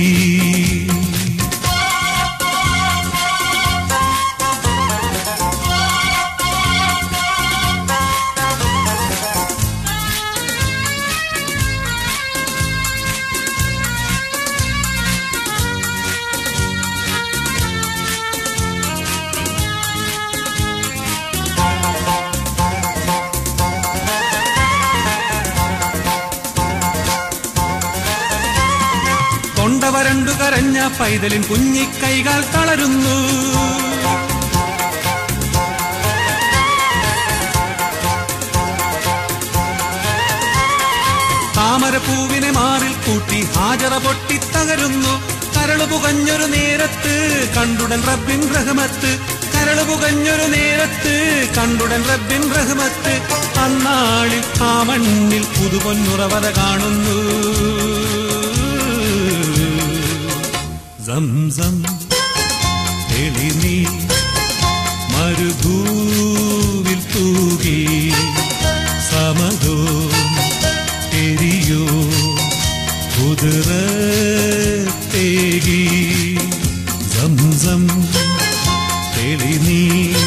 തൊണ്ട വരണ്ടു കരഞ്ഞ പൈതലിൻ കുഞ്ഞിക്കൈകൾ തളരുന്നു താമരപ്പൂവിനെ മാറിൽ കൂട്ടി ഹാജറ പൊട്ടിത്തകരുന്നു കരളു പുകഞ്ഞൊരു നേരത്ത് കണ്ടുടൻ റബ്ബിൻ റഹ്മത്ത് കരളു പുകഞ്ഞൊരു നേരത്ത് കണ്ടുടൻ റബ്ബിൻ റഹ്മത്ത് അന്നാളിൽ ആ മണ്ണിൽ പുതുപൊന്നുറവത കാണുന്നു സംസം തെളിനീ മരുഭൂവിൽ തൂകി സമതോ എരിയോ കുതിര തേകി സംസം തെളിനീ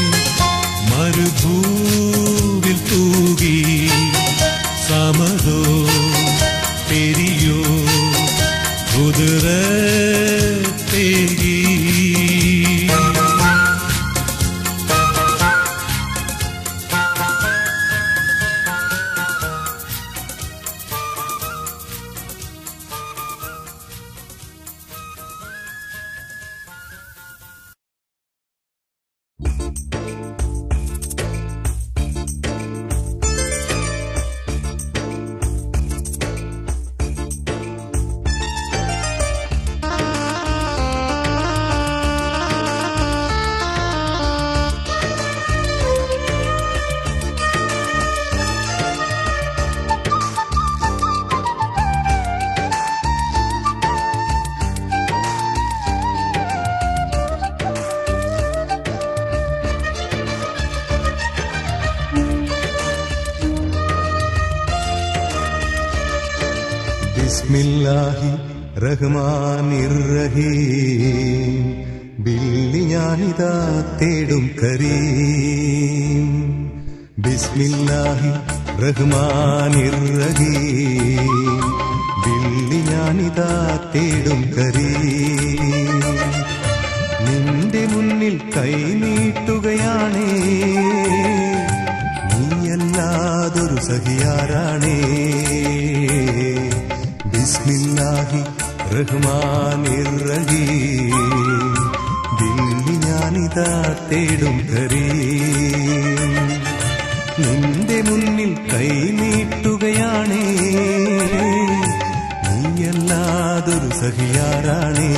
മരുഭൂവിൽ തൂകി സമതോ പെരിയോ കുതിര തേകി ബിസ്മില്ലാഹി റഹ്മാനിർ റഹീം ബില്ലി ഞാനിതാ തേടും കരീം ബിസ്മില്ലാഹി റഹ്മാനിർ റഹീം ബില്ലി ഞാനിതാ തേടും കരീം നിന്റെ മുന്നിൽ കൈനീട്ടുകയാണേ നീയല്ലാതൊരു സഹിയാരാണേ ബിസ്മില്ലാഹി റഹ്മാനിർ റഹീം ദില്ലി ഞാനിതാ തേടും കരീം നിന്റെ മുന്നിൽ കൈനീട്ടുകയാണേ നീയല്ലാതൊരു സഹിയാരാണേ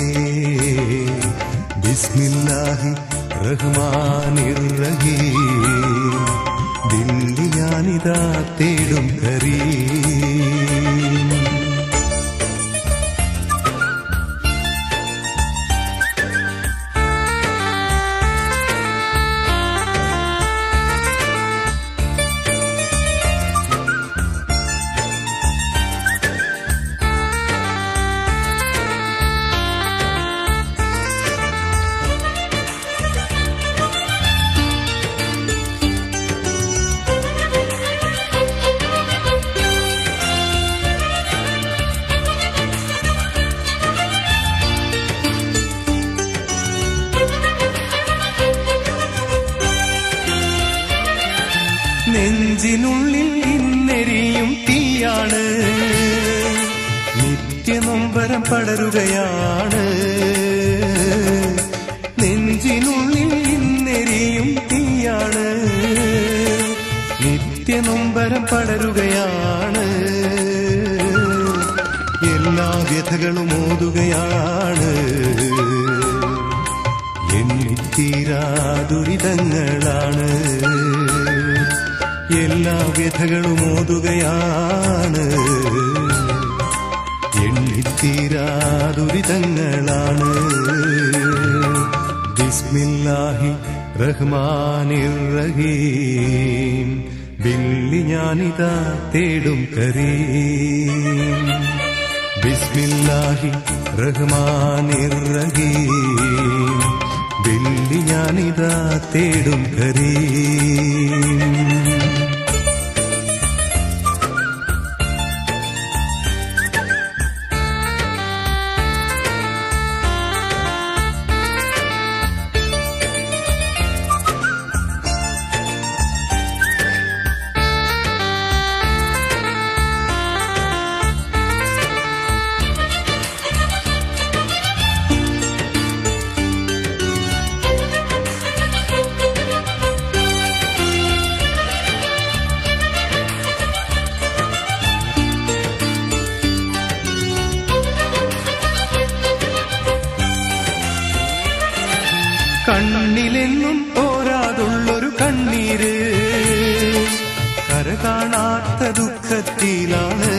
ബിസ്മില്ലാഹി റഹ്മാനിർ റഹീം ദില്ലി ഞാനിതാ തേടും കരീം ും നെഞ്ചിനുള്ളിൽ ഇന്നെരിയും തീയാണ് നിത്യനൊമ്പരം പടരുകയാണ് നെഞ്ചിനുള്ളിൽ ഇന്നെരിയും തീയാണ് നിത്യനൊമ്പരം പടരുകയാണ് എല്ലാ വ്യഥകളും ഓതുകയാണ് എണ്ണിത്തീരാ ദുരിതങ്ങളാണ് എല്ലാ വ്യഥകളും ഓതുകയാണ് എണ്ണിത്തീരാ ദുരിതങ്ങളാണ് ബിസ്മില്ലാഹി റഹ്മാനിർ റഹീം ബില്ലി ഞാനിതാ തേടും കരീം ബിസ്മില്ലാഹി റഹ്മാനിർ റഹീം ബില്ലി ഞാനിതാ തേടും കരീം കണ്ണിലെന്നും തോരാതുള്ളൊരു കണ്ണീര് കര കാണാത്ത ദുഃഖത്തിലാണ്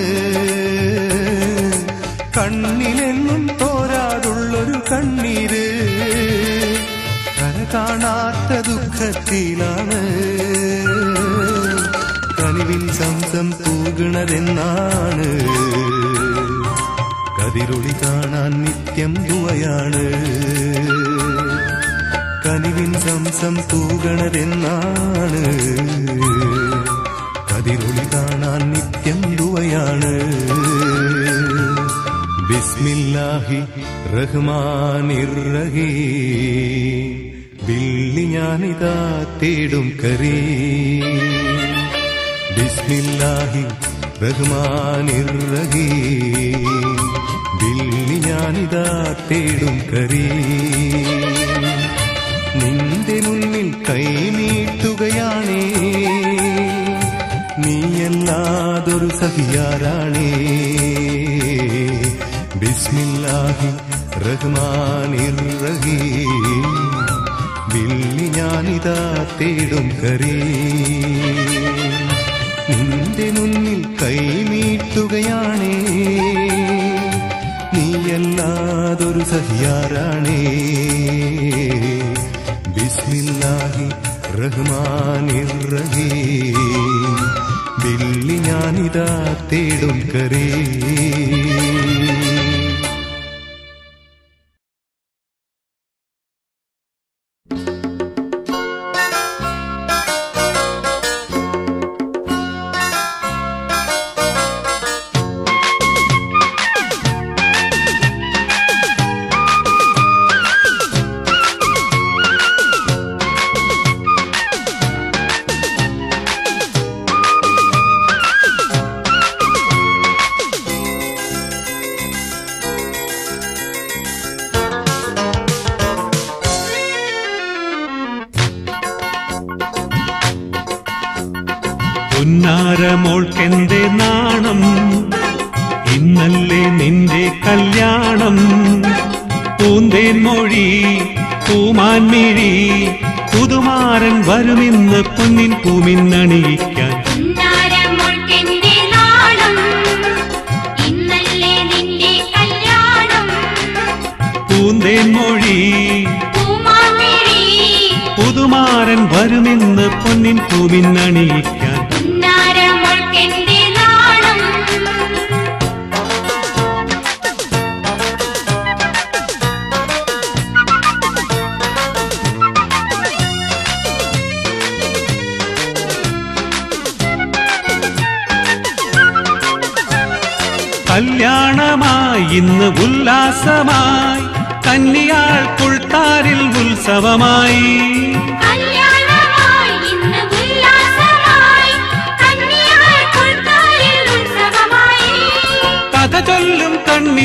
കണ്ണിലെന്നും തോരാതുള്ളൊരു കണ്ണീര് കര കാണാത്ത ദുഃഖത്തിലാണ് കനിവിൻ സംസം തൂകണതെന്നാണ് കതിരൊളി കാണാൻ നിത്യം ദുവയാണ് കനിവിൻ സംസം തൂകണതെന്നാണ് കതിരൊളി കാണാൻ നിത്യം ദുവയാണ് ബിസ്മില്ലാഹി റഹ്മാനിർ റഹീം ബില്ലി ഞാനിതാ തേടും കരീ ബിസ്മില്ലാഹി റഹ്മാനിർ റഹീം ബില്ലി ഞാനിതാ തേടും കരീം നിന്റെ മുന്നിൽ കൈനീട്ടുകയാണേ നീയല്ലാതൊരു സഹിയാരാണേ ബിസ്മില്ലാഹി റഹ്മാനിർ റഹീം ബില്ലി ഞാനിതാ തേടും കരീ നിന്റെ മുന്നിൽ കൈനീട്ടുകയാണേ നീയല്ലാതൊരു സഹിയാരാണേ ബിസ്മില്ലാഹി റഹ്മാനിർ റഹീം ബില്ലി ഞാനിതാ തേടും കരേ പുന്നാരമോൾക്കെന്റെ നാണം ഇന്നല്ലേ നിന്റെ കല്യാണം പൂന്തേൻ മൊഴി പൂമാൻമിഴി പുതുമാരൻ വരുമിന്ന് പൊന്നിൻ പൂമിന്നണിയിക്കാൻ പുന്നാരമോൾക്കെന്റെ നാണം ഇന്നല്ലേ നിന്റെ കല്യാണം പൂന്തേൻ മൊഴി പൂമാമിഴി പുതുമാരൻ വരുമിന്ന് പൊന്നിൻ പൂമിന്നണിയിക്കാൻ പുന്നാരമോൾക്കെന്റെ നാണം കല്യാണമായി ഇന്ന് ഉല്ലാസമായി കന്യാൾ പുൾത്താരിൽ ഉത്സവമായി കല്യാണമായി ഇന്ന് ഉല്ലാസമായി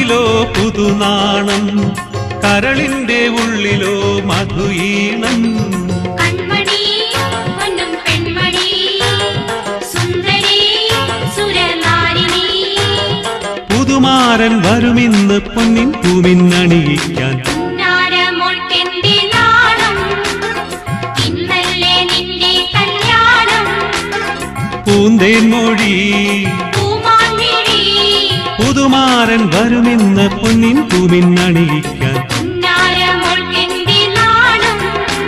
മുന്നിലോ പുതുനാണം കരളിന്റെ ഉള്ളിലോ മധുയീണം കൺമണി പൊന്നും പെൺമണി സുന്ദരി സുരനാരിണി പുതുമാരൻ വരുമിന്ന് പൊന്നിൻ പൂമിന്നണിയിക്കാൻ ഉന്നാരമോൾക്കെന്റെ നാണം ഇന്നല്ലേ നിന്റെ കല്യാണം പൂന്തേൻ മൊഴി പൂമാൻമിഴി പുതുമാരൻ വരുമിന്ന് പൊന്നിൻ പൂമിന്നണിയിക്കാൻ ഉന്നാരമോൾക്കെന്റെ നാണം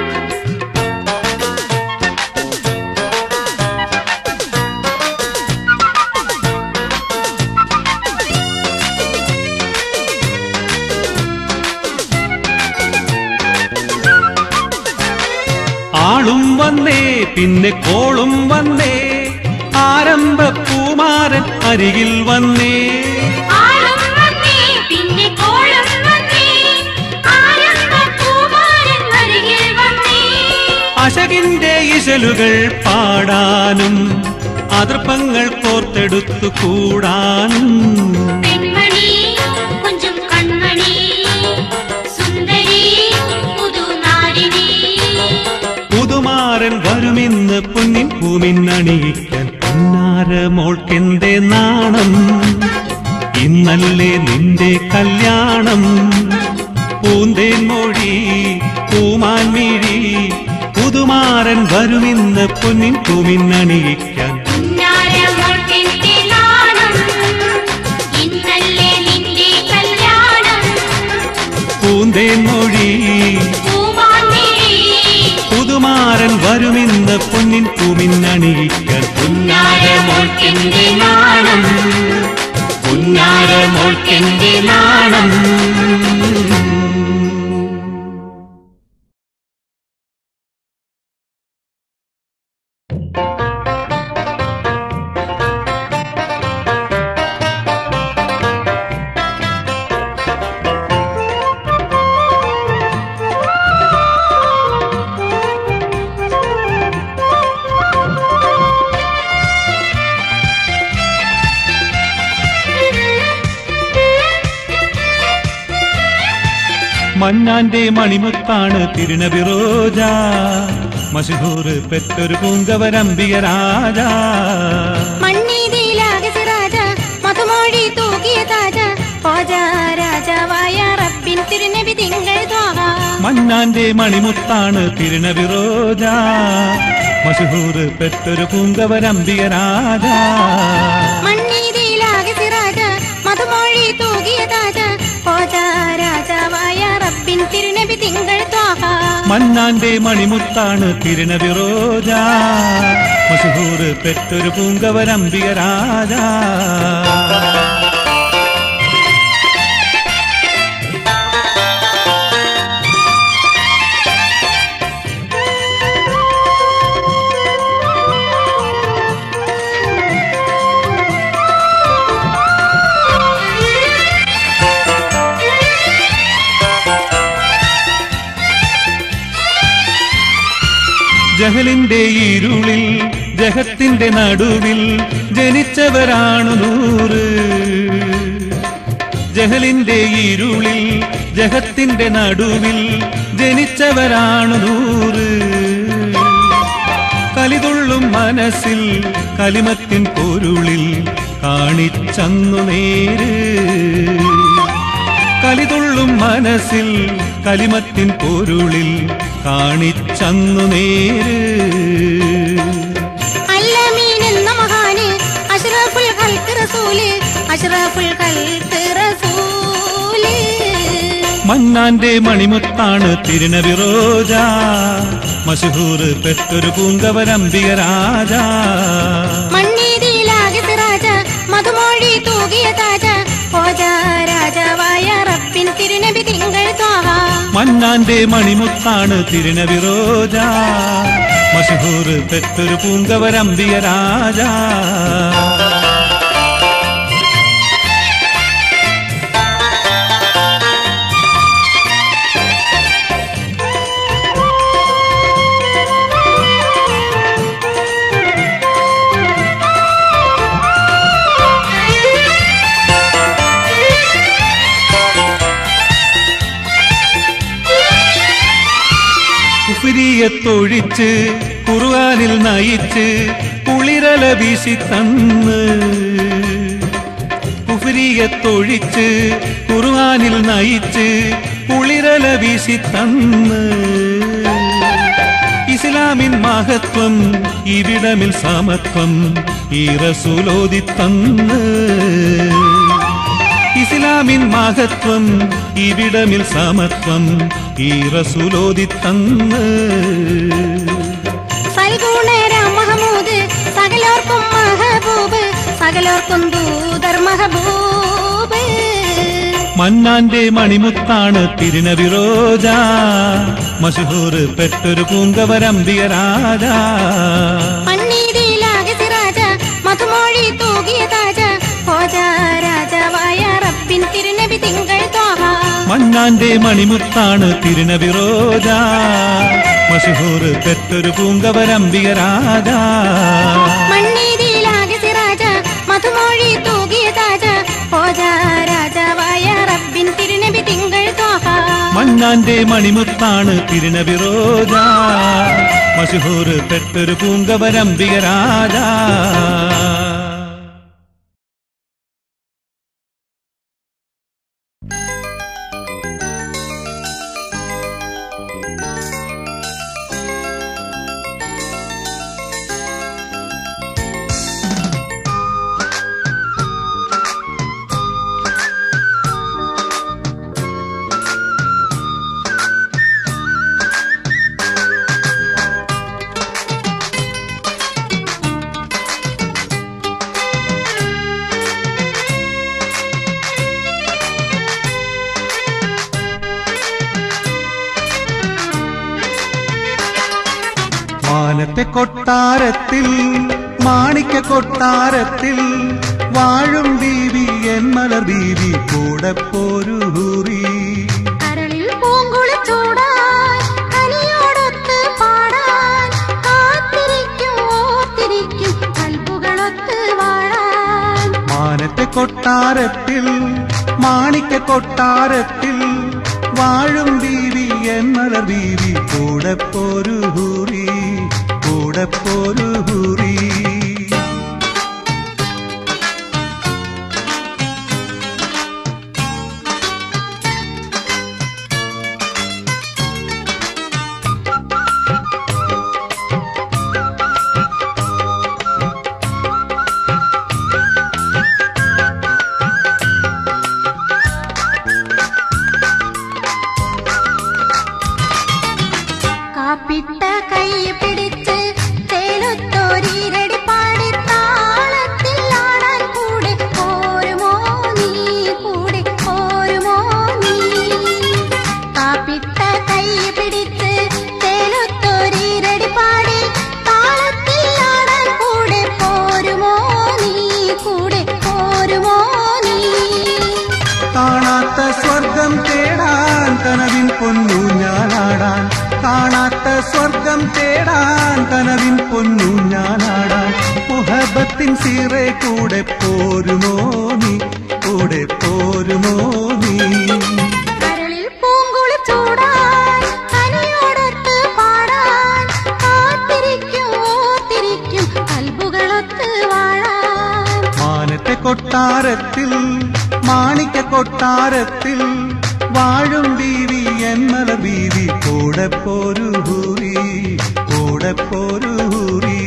ആളും വന്നേ പിന്നെ കോളും വന്നേ ആരംഭ പൂമാരൻ അരികിൽ വന്നേ ആളും വന്നേ പിന്നെ കോളും വന്നേ ആരംഭ പൂമാരൻ അരികിൽ വന്നേ അശകിന്റെ ഇശലുകൾ പാടാനും അതിർപ്പങ്ങൾ കോർത്തെടുത്തു കൂടാനും പെൺമണി കുഞ്ചും കൺമണി സുന്ദരി പുതുനാരിണി പുതുമാരൻ വരുമിന്ന് പൊന്നിൻ പൂമിന്നണിയിക്കാൻ പൊന്നാര മോൾക്കെന്റെ നാണം ഇന്നല്ലേ നിന്റെ കല്യാണം പൂന്തേൻ മൊഴി പൂമാൻമിഴി പുതുമാരൻ വരുമിന്ന് പൊന്നിൻ പൂമിന്നണിയിക്കാൻ ഉന്നാരമോൾക്കെന്റെ നാണം ഇന്നല്ലേ നിന്റെ കല്യാണം പൂന്തേൻ മൊഴി പൂമാൻമിഴി പുതുമാരൻ വരുമിന്ന് പൊന്നിൻ പൂമിന്നണിയിക്കാൻ പുന്നാര മോൾക്കെന്റെ നാണം പുന്നാര മോൾക്കെന്റെ നാണം മന്നാന്റെ മണിമുത്താണ് തിരുനബിറോജ മഷഹൂർ പെറ്റൊരു പൂങ്കവരംബിക രാജ മണ്ണീതിയിലാകെ സിറാജ മധുമൊഴി തൂകിയ താജ ഹോജ രാജാവായ റബ്ബിൻ തിരുനബി തിങ്കൾ ദ്വാഹ മന്നാന്റെ മണിമുത്താണ് തിരുനബിറോജ മഷഹൂർ പെറ്റൊരു പൂങ്കവരംബിക രാജ മണ്ണീതിയിലാകെ സിറാജ മധുമൊഴി തൂകിയ താജ ഹോജ രാജാവായ റബ്ബിൻ തിരുനബി തിങ്കൾ ദ്വാഹ മന്നാന്റെ മണിമുത്താണ് തിരുനബിറോജ മഷഹൂർ പെറ്റൊരു പൂങ്കവരംബിക രാജ ജഹലിന്റെ ഇരുളിൽ ജഹത്തിന്റെ നടുവിൽ ജനിച്ചവരാണു നൂറ് ജഹലിന്റെ ഇരുളിൽ ജഹത്തിന്റെ നടുവിൽ ജനിച്ചവരാണു നൂറ് കലിതുള്ളും മനസ്സിൽ കലിമത്തിൻ പൊരുളിൽ കാണിച്ചന്നു നേര് കലിതുള്ളും മനസ്സിൽ കലിമത്തിൻ പൊരുളിൽ കാണിച്ചന്നു നേര് അല്ലമീൻ എന്ന മഹാന് അഷ്റഫുൽ ഖൽഖ് റസൂല് അഷ്റഫുൽ ഖൽഖ് റസൂല് മന്നാന്റെ മണിമുത്താണ് തിരുനവിറോജ മഷഹൂർ പെറ്റൊരു പൂങ്കവരംബിക രാജ മണ്ണീതിയിലാകെ സിറാജ മധുമൊഴി തൂകിയ താജ ഹോജ രാജാവായ റബ്ബിൻ തിരുനബി തിങ്കൾ ദ്വാഹ മന്നാന്റെ മണിമുത്താണ് തിരുനവിറോജ മഷഹൂർ പെറ്റൊരു പൂങ്കവരംബിക രാജ കുഫിരിയത്തൊഴിച്ച് കുറുവാനിൽ നയിച്ച് കുളിരല വീശി തന്ന് കുഫിരിയത്തൊഴിച്ച് കുറുവാനിൽ നയിച്ച് കുളിരല വീശി തന്ന് ഇസ്ലാമിൻ മഹത്വം ഇവിടമിൽ സമത്വം ഈ റസൂലോതി തന്ന് ഇസ്ലാമിൻ മഹത്വം ഇവിടമിൽ സമത്വം ഈ റസൂലോതി തന്ന് സൽഗുണര മഹമൂദ് സകലോർക്കും മഹബൂബ് സകലോർക്കും ദൂതർ മഹബൂബ് മന്നാന്റെ മണിമുത്താണ് തിരുനവിറോജ മഷഹൂർ പെട്ടൊരു പൂങ്കവരമ്പിയ രാജ മണ്ണീതിയിലാകെ സിറാജ മധുമൊഴി തൂകിയ താജ ഹോജ രാജാവായ റബ്ബിൻ തിരുനബി തിങ്കൾ ത്വാഹ മന്നാന്റെ മണിമുത്താണ് തിരുനവിറോജ മഷഹൂർ പെട്ടൊരു പൂങ്കവരമ്പിയ രാജ മണ്ണീതിയിലാകെ സിറാജ മധുമൊഴി തൂകിയ താജ ഹോജ രാജാവായ റബ്ബിൻ തിരുനബി തിങ്കൾ ത്വാഹ മന്നാന്റെ മണിമുത്താണ് തിരുനവിറോജ മഷഹൂർ പെട്ടൊരു പൂങ്കവരമ്പിയ രാജ മാനത്തെ കൊട്ടാരത്തിൽ മാണിക്യ കൊട്ടാരത്തിൽ വാഴും ബീവി എൻ മലർ ബീവി കൂടെ പോരു ഹൂറി കരളിൽ പൂങ്കുളിച്ചൂടാൻ കനിയോടൊത്ത് പാടാൻ കാത്തിരിക്കും ഓർത്തിരിക്കും കൽപ്പുകളൊത്ത് വാഴാൻ മാനത്തെ കൊട്ടാരത്തിൽ മാണിക്യ കൊട്ടാരത്തിൽ വാഴും ബീവി എൻ മലർ ബീവി കൂടെ പോരു ഹൂറി കൂടെ പോരു ഹൂറി കാപ്പിട്ട കൈ പിടിച്ച് ചേലുത്തോരീരടി പാടി താളത്തിൽ ആടാൻ കൂടെ പോരുമോ നീ കൂടെ പോരുമോ നീ കാപ്പിട്ട കൈ പിടിച്ച് ചേലുത്തോരീരടി പാടി താളത്തിൽ ആടാൻ കൂടെ പോരുമോ നീ കൂടെ പോരുമോ നീ കാണാത്ത സ്വർഗം തേടാൻ കനവിൻ പൊന്നു ഞാനാടാൻ കാണാത്ത സ്വർഗം തേടാൻ കനവിൻ പൊന്നു ഞാനാടാൻ മുഹബത്തിൻ സീറെ കൂടെ പോരുമോ നീ കൂടെ പോരുമോ നീ കരളിൽ പൂങ്കുളിച്ചൂടാൻ കനിയോടൊത്ത് പാടാൻ കാത്തിരിക്കും ഓർത്തിരിക്കും കൽബുകളൊത്ത് വാഴാൻ മാനത്തെ കൊട്ടാരത്തിൽ മാണിക്യ കൊട്ടാരത്തിൽ വാഴും ബീവി എന്നല ബീവി കൂടെ പോരു ഹൂറി കൂടെ പോരു ഹൂറി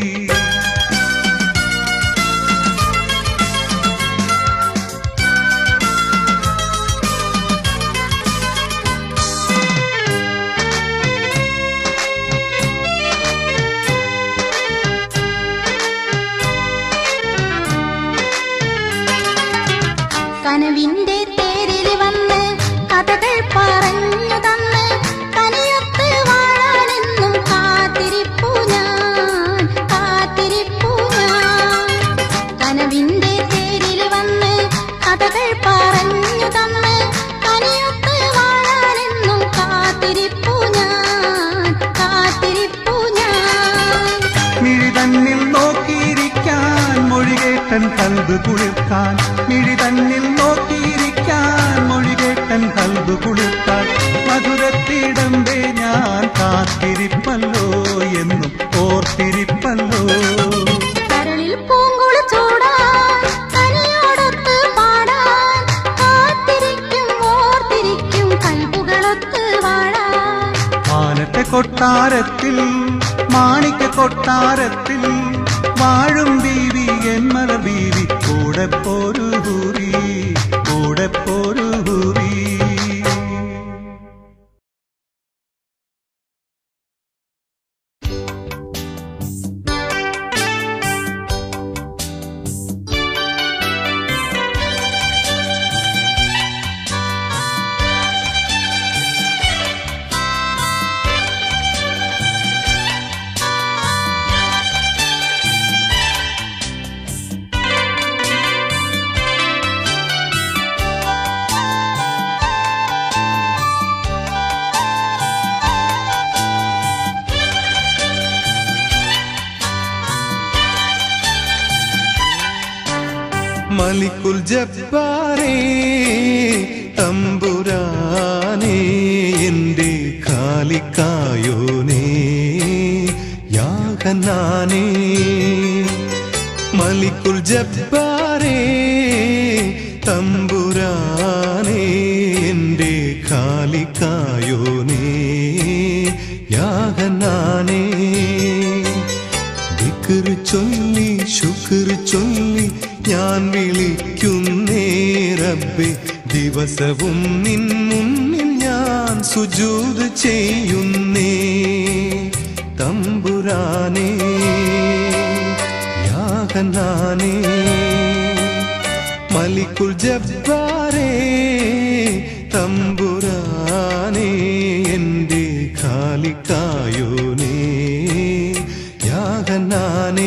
കനവിന്റെ തേരിൽ വന്ന് കഥകൾ പറഞ്ഞു തന്ന് കനിയൊത്ത് വാഴാനെന്നും കാത്തിരിപ്പു ഞാൻ കാത്തിരിപ്പു ഞാൻ കനവിന്റെ തേരിൽ വന്ന് കഥകൾ പറഞ്ഞു തന്ന് കനിയൊത്ത് വാഴാനെന്നും കാത്തിരിപ്പു ഞാൻ കാത്തിരിപ്പു ഞാൻ മിഴി തന്നിൽ നോക്കിയിരിക്കാൻ മൊഴികേട്ടൻ കൽബ് കുളിർക്കാൻ മിഴി തന്നിൽ നോക്കിയിരിക്കാൻ മൊഴികേട്ടൻ കൽബ് കുളിർക്കാൻ മധുരത്തിടമ്പേ ഞാൻ കാത്തിരിപ്പല്ലോ എന്നും ഓർത്തിരിപ്പല്ലോ കരളിൽ പൂങ്കുള ചൂടാൻ കനിയോടൊത്ത് പാടാൻ കാത്തിരിക്കും ഓർത്തിരിക്കും കൽപ്പുകളൊത്ത് വാഴാൻ മാനത്തെ കൊട്ടാരത്തിൽ മാണിക്ക കൊട്ടാരത്തിൽ വാഴും ബീവി എന്മല ബീവി കൂടെ പോരു ഹൂറി കൂടെ പോരു ഹൂറി മലിക്കുൽ ജബ്ബാരേ തമ്പുരാനേ എന്റെ കാലിക്കായോനേ യാഹനാനേ മലിക്കുൽ ജബ്ബാരേ തമ്പുരാനേ എന്റെ കാലിക്കായോനേ യാഹനാനേ ദിക്ർ ചൊല്ലി ശുക്ർ ചൊല്ലി ഞാൻ വിളിക്കുന്നേ റബ്ബെ ദിവസവും നിൻ മുന്നിൽ ഞാൻ സുജൂദ് ചെയ്യുന്നേ തമ്പുരാനേ യാഹനാനേ മലിക്കുൽ ജബ്ബാരേ തമ്പുരാനേ എന്റെ ഖാലിക്കായോനേ യാഹനാനേ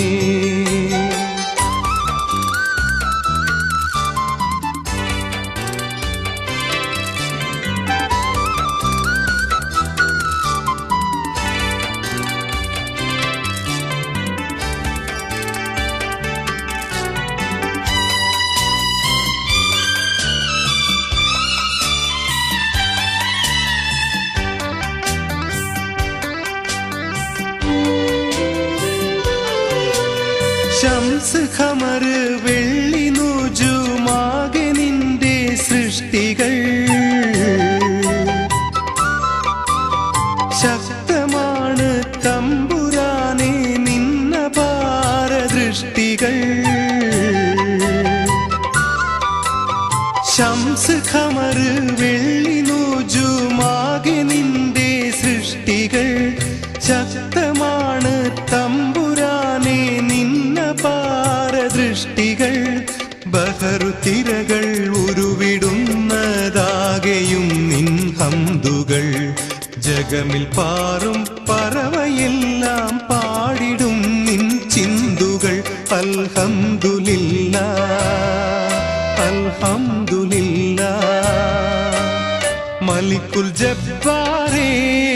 ശംസ് ഖമർ വെള്ളി നൂജുമാകെ നിന്റെ സൃഷ്ടികൾ ശക്തമാണ് തമ്പുരാനെ നിന്ന പാരദൃഷ്ടികൾ ശംസ് ഖമർ വെള്ളി നൂജുമാകെ നിന്റെ സൃഷ്ടികൾ ശക്തമാണ് തമ്പുരാനെ നിന്ന പാരദൃഷ്ടികൾ ബഹറു തിരകൾ ഉരുവിടുന്നതാകെയും നിൻ ഹംദുകൾ ജഗമിൽ പാറും പറവയെല്ലാം പാടിടും നിൻ ചിന്തുകൾ അൽഹംദുലില്ല അൽഹംദുലില്ല മലിക്കുൽ ജബ്ബാരേ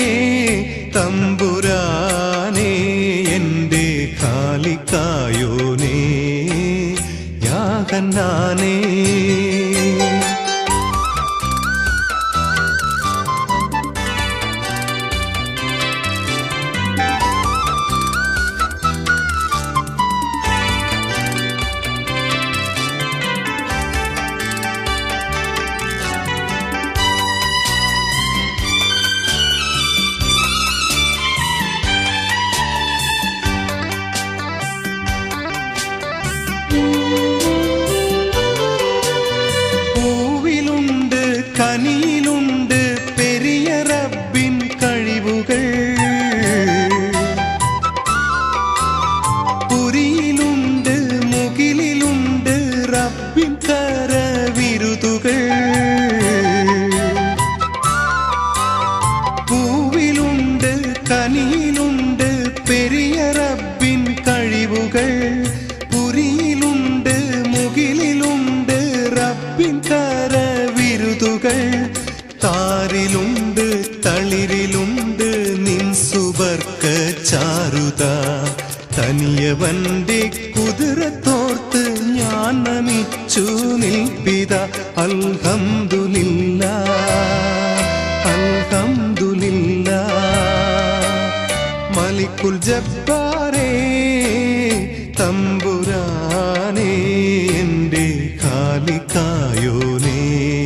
തമ്പുരാനേ എന്റെ ഖാലിക്കായോനേ യാഹന്നാനേ പൂവിലുണ്ട് കനിയിലുണ്ട് പെരിയ റബ്ബിൻ കഴിവുകൾ പുരിയിലുണ്ട് മുകിലിലുണ്ട് റബ്ബിൻ കരവിരുതുകൾ പൂവിലുണ്ട് കനിയിലുണ്ട് പെരിയ റബ്ബിൻ കഴിവുകൾ പുരിയിലുണ്ട് മുകിലിലുണ്ട് റബ്ബിൻ കരവിരുതുകൾ താരിലുണ്ട് തളിരിലുണ്ട് നിൻ സുബർക്ക ചാരുത തനിയവന്റെ കുതിരത്തോർത്ത് ഞാൻ നമിച്ചു നിൽപ്പിത അൽഹംദുലില്ല അൽ മലിക്കുൽ ജബ്ബാരേ തമ്പുരാനേ എൻ്റെ കാലിക്കായോനേ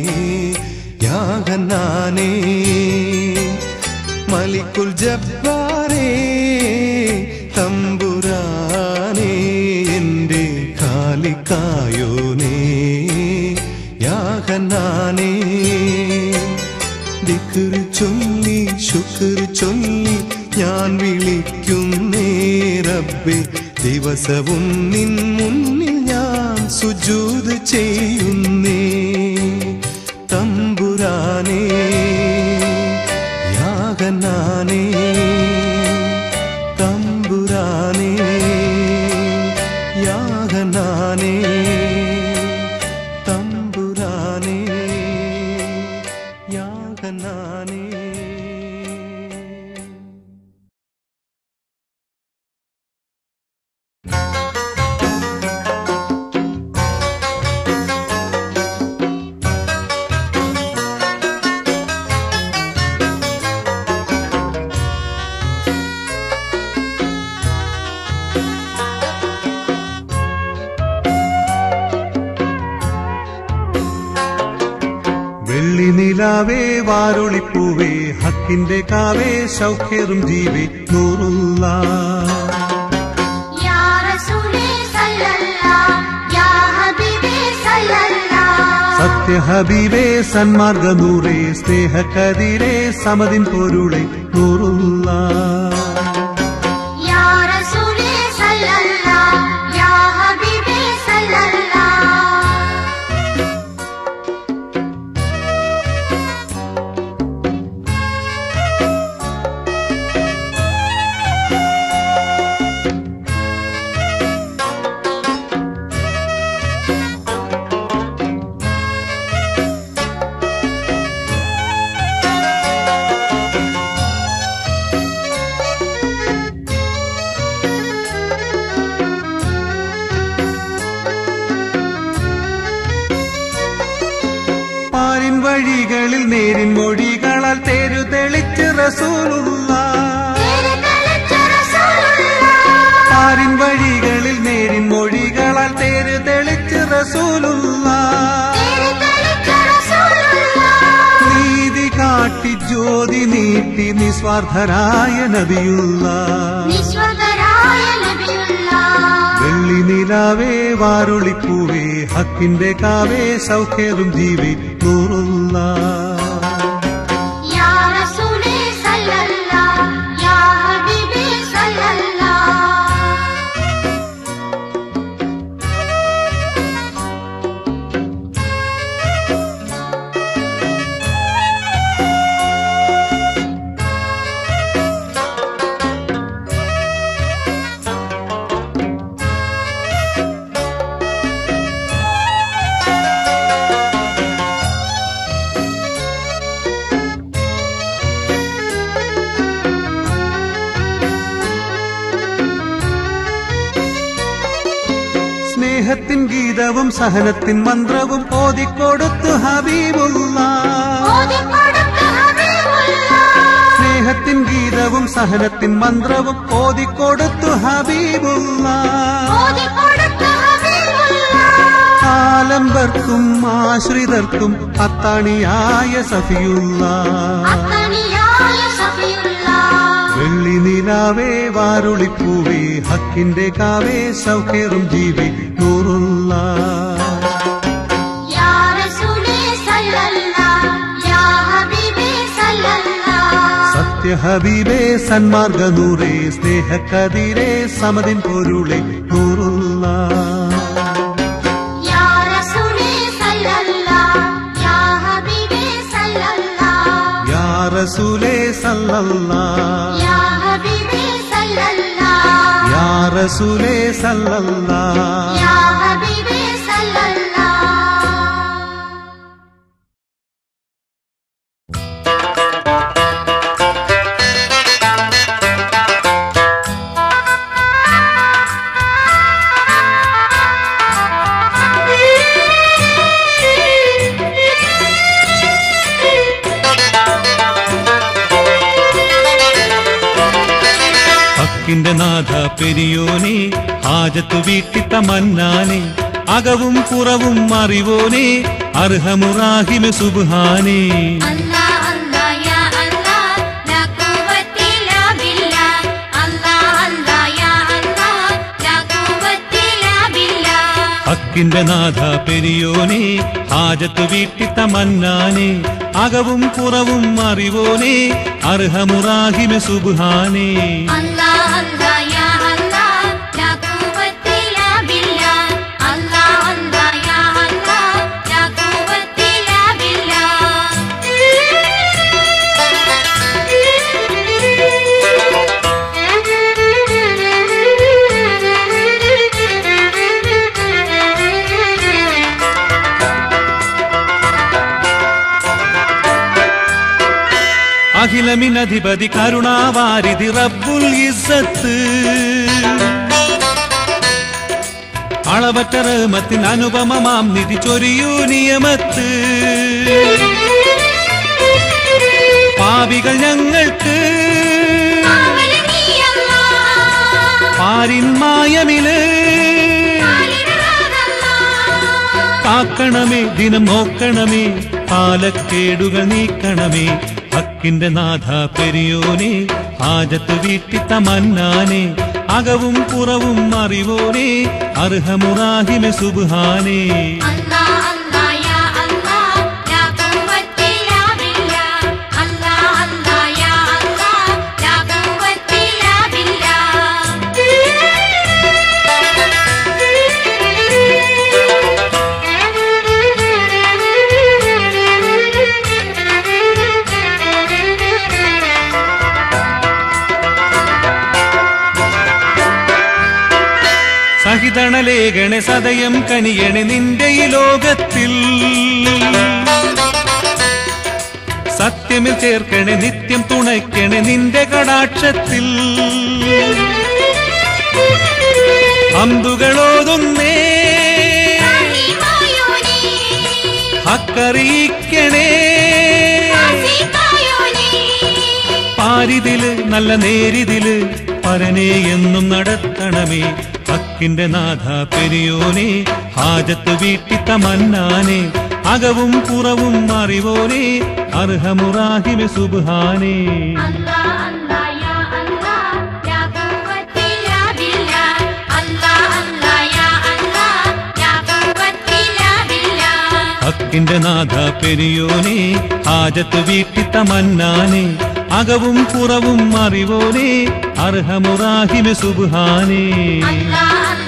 യാഹനാനേ മലിക്കുൽ ജബ്ബാരേ തമ്പുരാനേ എൻ്റെ കാലിക്കായോനേ യാഹനാനേ ദിക്റ് ചൊല്ലി ശുക്ർ ചൊല്ലി ഞാൻ വിളിക്കുന്നേ റബ്ബേ ദിവസവും നിൻ മുന്നിൽ ഞാൻ സുജൂത് ചെയ്യുന്നേ തമ്പുരാനേ യാഗനാനേ തമ്പുരാനേ യാഗനാനേ തമ്പുരാനേ യാഗനാനേ വെള്ളി നിലാവേ വാരുളിപ്പൂവേ ഹക്കിന്റെ കാവേ സൗഖ്യറും ജീവേ നൂറുള്ള യാ റസൂലേ സല്ലല്ലാ യാ ഹബീബേ സല്ലല്ലാ സത്യഹബീവേ സന്മാർഗ നൂറേ സ്നേഹക്കതിരേ സമതിൻ പൊരുളെ നൂറുള്ള യാ റസൂലേ സല്ലല്ലാ യാ ഹബീബേ സല്ലല്ലാ പാരിൻ വഴികളിൽ നേരിൻ മൊഴികളാൽ തേരു തെളിച്ച് റസൂലുള്ള തേരെ തളിച്ച റസൂലുള്ളാ പാരിൻ വഴികളിൽ നേരിൻ മൊഴികളാൽ തേര് തെളിച്ച് റസൂലുള്ള തേരെ തളിച്ച റസൂലുള്ളാ നീതി കാട്ടി ജ്യോതി നീട്ടി നിസ്വാർത്ഥരായ നബിയുള്ള നിസ്വതരായ നബിയുള്ളാ വെള്ളി നിലാവേ വാരുളിപ്പൂവേ ഹക്കിന്റെ കാവേ സൗഖ്യവും ജീവി നൂറുള്ള യാ റസൂലേ സല്ലല്ലാ യാ ഹബീബേ സല്ലല്ലാ സ്നേഹത്തിൻ ഗീതവും സഹനത്തിൻ മന്ത്രവും ഓതിക്കൊടുത്തു ഹബീബുള്ള ഓതിക്കൊടുത്ത ഹബീബുള്ളാ സ്നേഹത്തിൻ ഗീതവും സഹനത്തിൻ മന്ത്രവും ഓതിക്കൊടുത്തു ഹബീബുള്ള ഓതിക്കൊടുത്ത ഹബീബുള്ളാ ആലംബർക്കും ആശ്രിതർക്കും അത്താണിയായ സഫിയുള്ള അത്തണിയായ സഫിയുള്ളാ വെള്ളി നിലാവേ വാരുളിപ്പൂവേ ഹക്കിന്റെ കാവേ സൗഖ്യറും ജീവി നൂറുള്ള യാ റസൂലേ സല്ലല്ലാ യാ ഹബീബേ സല്ലല്ലാ സത്യഹബീബേ സന്മാർഗ നൂറേ സ്നേഹക്കതിരേ സമതിൻ പൊരുളെ നൂറുള്ള യാ റസൂലേ സല്ലല്ലാ യാ ഹബീബേ സല്ലല്ലാ യാ റസൂലേ സല്ലല്ലാ യാ ഹബീബേ സല്ലല്ലാ യാ റസൂലേ സല്ലല്ലാ യാ ഹബീബേ സല്ലല്ലാ ഹക്കിന്റെ നാഥ പെരിയോനെ ഹാജത്തു വീട്ടിത്ത മന്നാനെ അകവും പുറവും അറിവോനെ അർഹമുറാഹിമെ സുബ്ഹാനേ അല്ലാ അല്ലാ യാ അല്ലാ ലാ ഖുവത ഇല്ലാ ബില്ലാ അല്ലാ അല്ലാ യാ അല്ലാ ലാ ഖുവത ഇല്ലാ ബില്ലാ ഹക്കിന്റെ നാഥ പെരിയോനെ ഹാജത്ത് വീട്ടിത്ത മന്നാനെ അകവും പുറവും അറിവോനെ അർഹമുറാഹിമെ സുബ്ഹാനേ അല്ലാ അല്ലാ യാ അല്ലാ ലാ ഖുവത ഇല്ലാ ബില്ലാ അല്ലാ അല്ലാ യാ അല്ലാ ലാ ഖുവത ഇല്ലാ ബില്ലാ അഖിലമിനധിപതി കരുണാവാരിധി റബ്ബുൽ ഇസ്സത്ത് അളവറ്റ റഹ്മത്തിൻ അനുപമമാം നിധി ചൊരിയൂ നിയമത്ത് പാപികൾ ഞങ്ങൾക്ക് കാവല് നീ അല്ലാ പാരിൻ മായമില് കാലിടറാതല്ലാ കാക്കണമേ ദിനം നോക്കണമേ കാലക്കേടുകൾ നീക്കണമേ ഹക്കിന്റെ നാഥ പെരിയോനെ ഹാജത്ത് വീട്ടിത്ത മന്നാനെ അകവും പുറവും അറിവോനെ അർഹമുറാഹിമെ സുബ്ഹാനേ അല്ലാ അല്ലാ യാ അല്ലാ ലാ ഖുവത ഇല്ലാ ബില്ലാ അല്ലാ അല്ലാ യാ അല്ലാ ലാ ഖുവത ഇല്ലാ ബില്ലാ സഹിതണലേഖണെ സദയം കനിയണെ നിന്റെ ഈ ലോകത്തിൽ സത്യമിൽ ചേർക്കണെ നിത്യം തുണയ്ക്കണെ നിന്റെ കടാക്ഷത്തിൽ അമ്പുകളോതുന്നേ റഹീമായോനേ ഹക്കറിയിക്കണേ ആസിഫായോനേ പാരിതില് നല്ല നേരിതില് പരനെ എന്നും നടത്തണമേ ഹക്കിന്റെ നാഥ പെരിയോനെ ഹാജത്ത് വീട്ടിത്ത മന്നാനെ അകവും പുറവും അറിവോനെ അർഹമുറാഹിമെ സുബ്ഹാനേ അല്ലാ അല്ലാ യാ അല്ലാ ലാ ഖുവത ഇല്ലാ ബില്ലാ അല്ലാ അല്ലാ യാ അല്ലാ ലാ ഖുവത ഇല്ലാ ബില്ലാ ഹക്കിന്റെ നാഥ പെരിയോനെ ഹാജത്ത് വീട്ടിത്ത മന്നാനെ അകവും പുറവും അറിവോനെ അർഹമുറാഹിമെ സുബ്ഹാനേ അല്ലാ അല്ലാ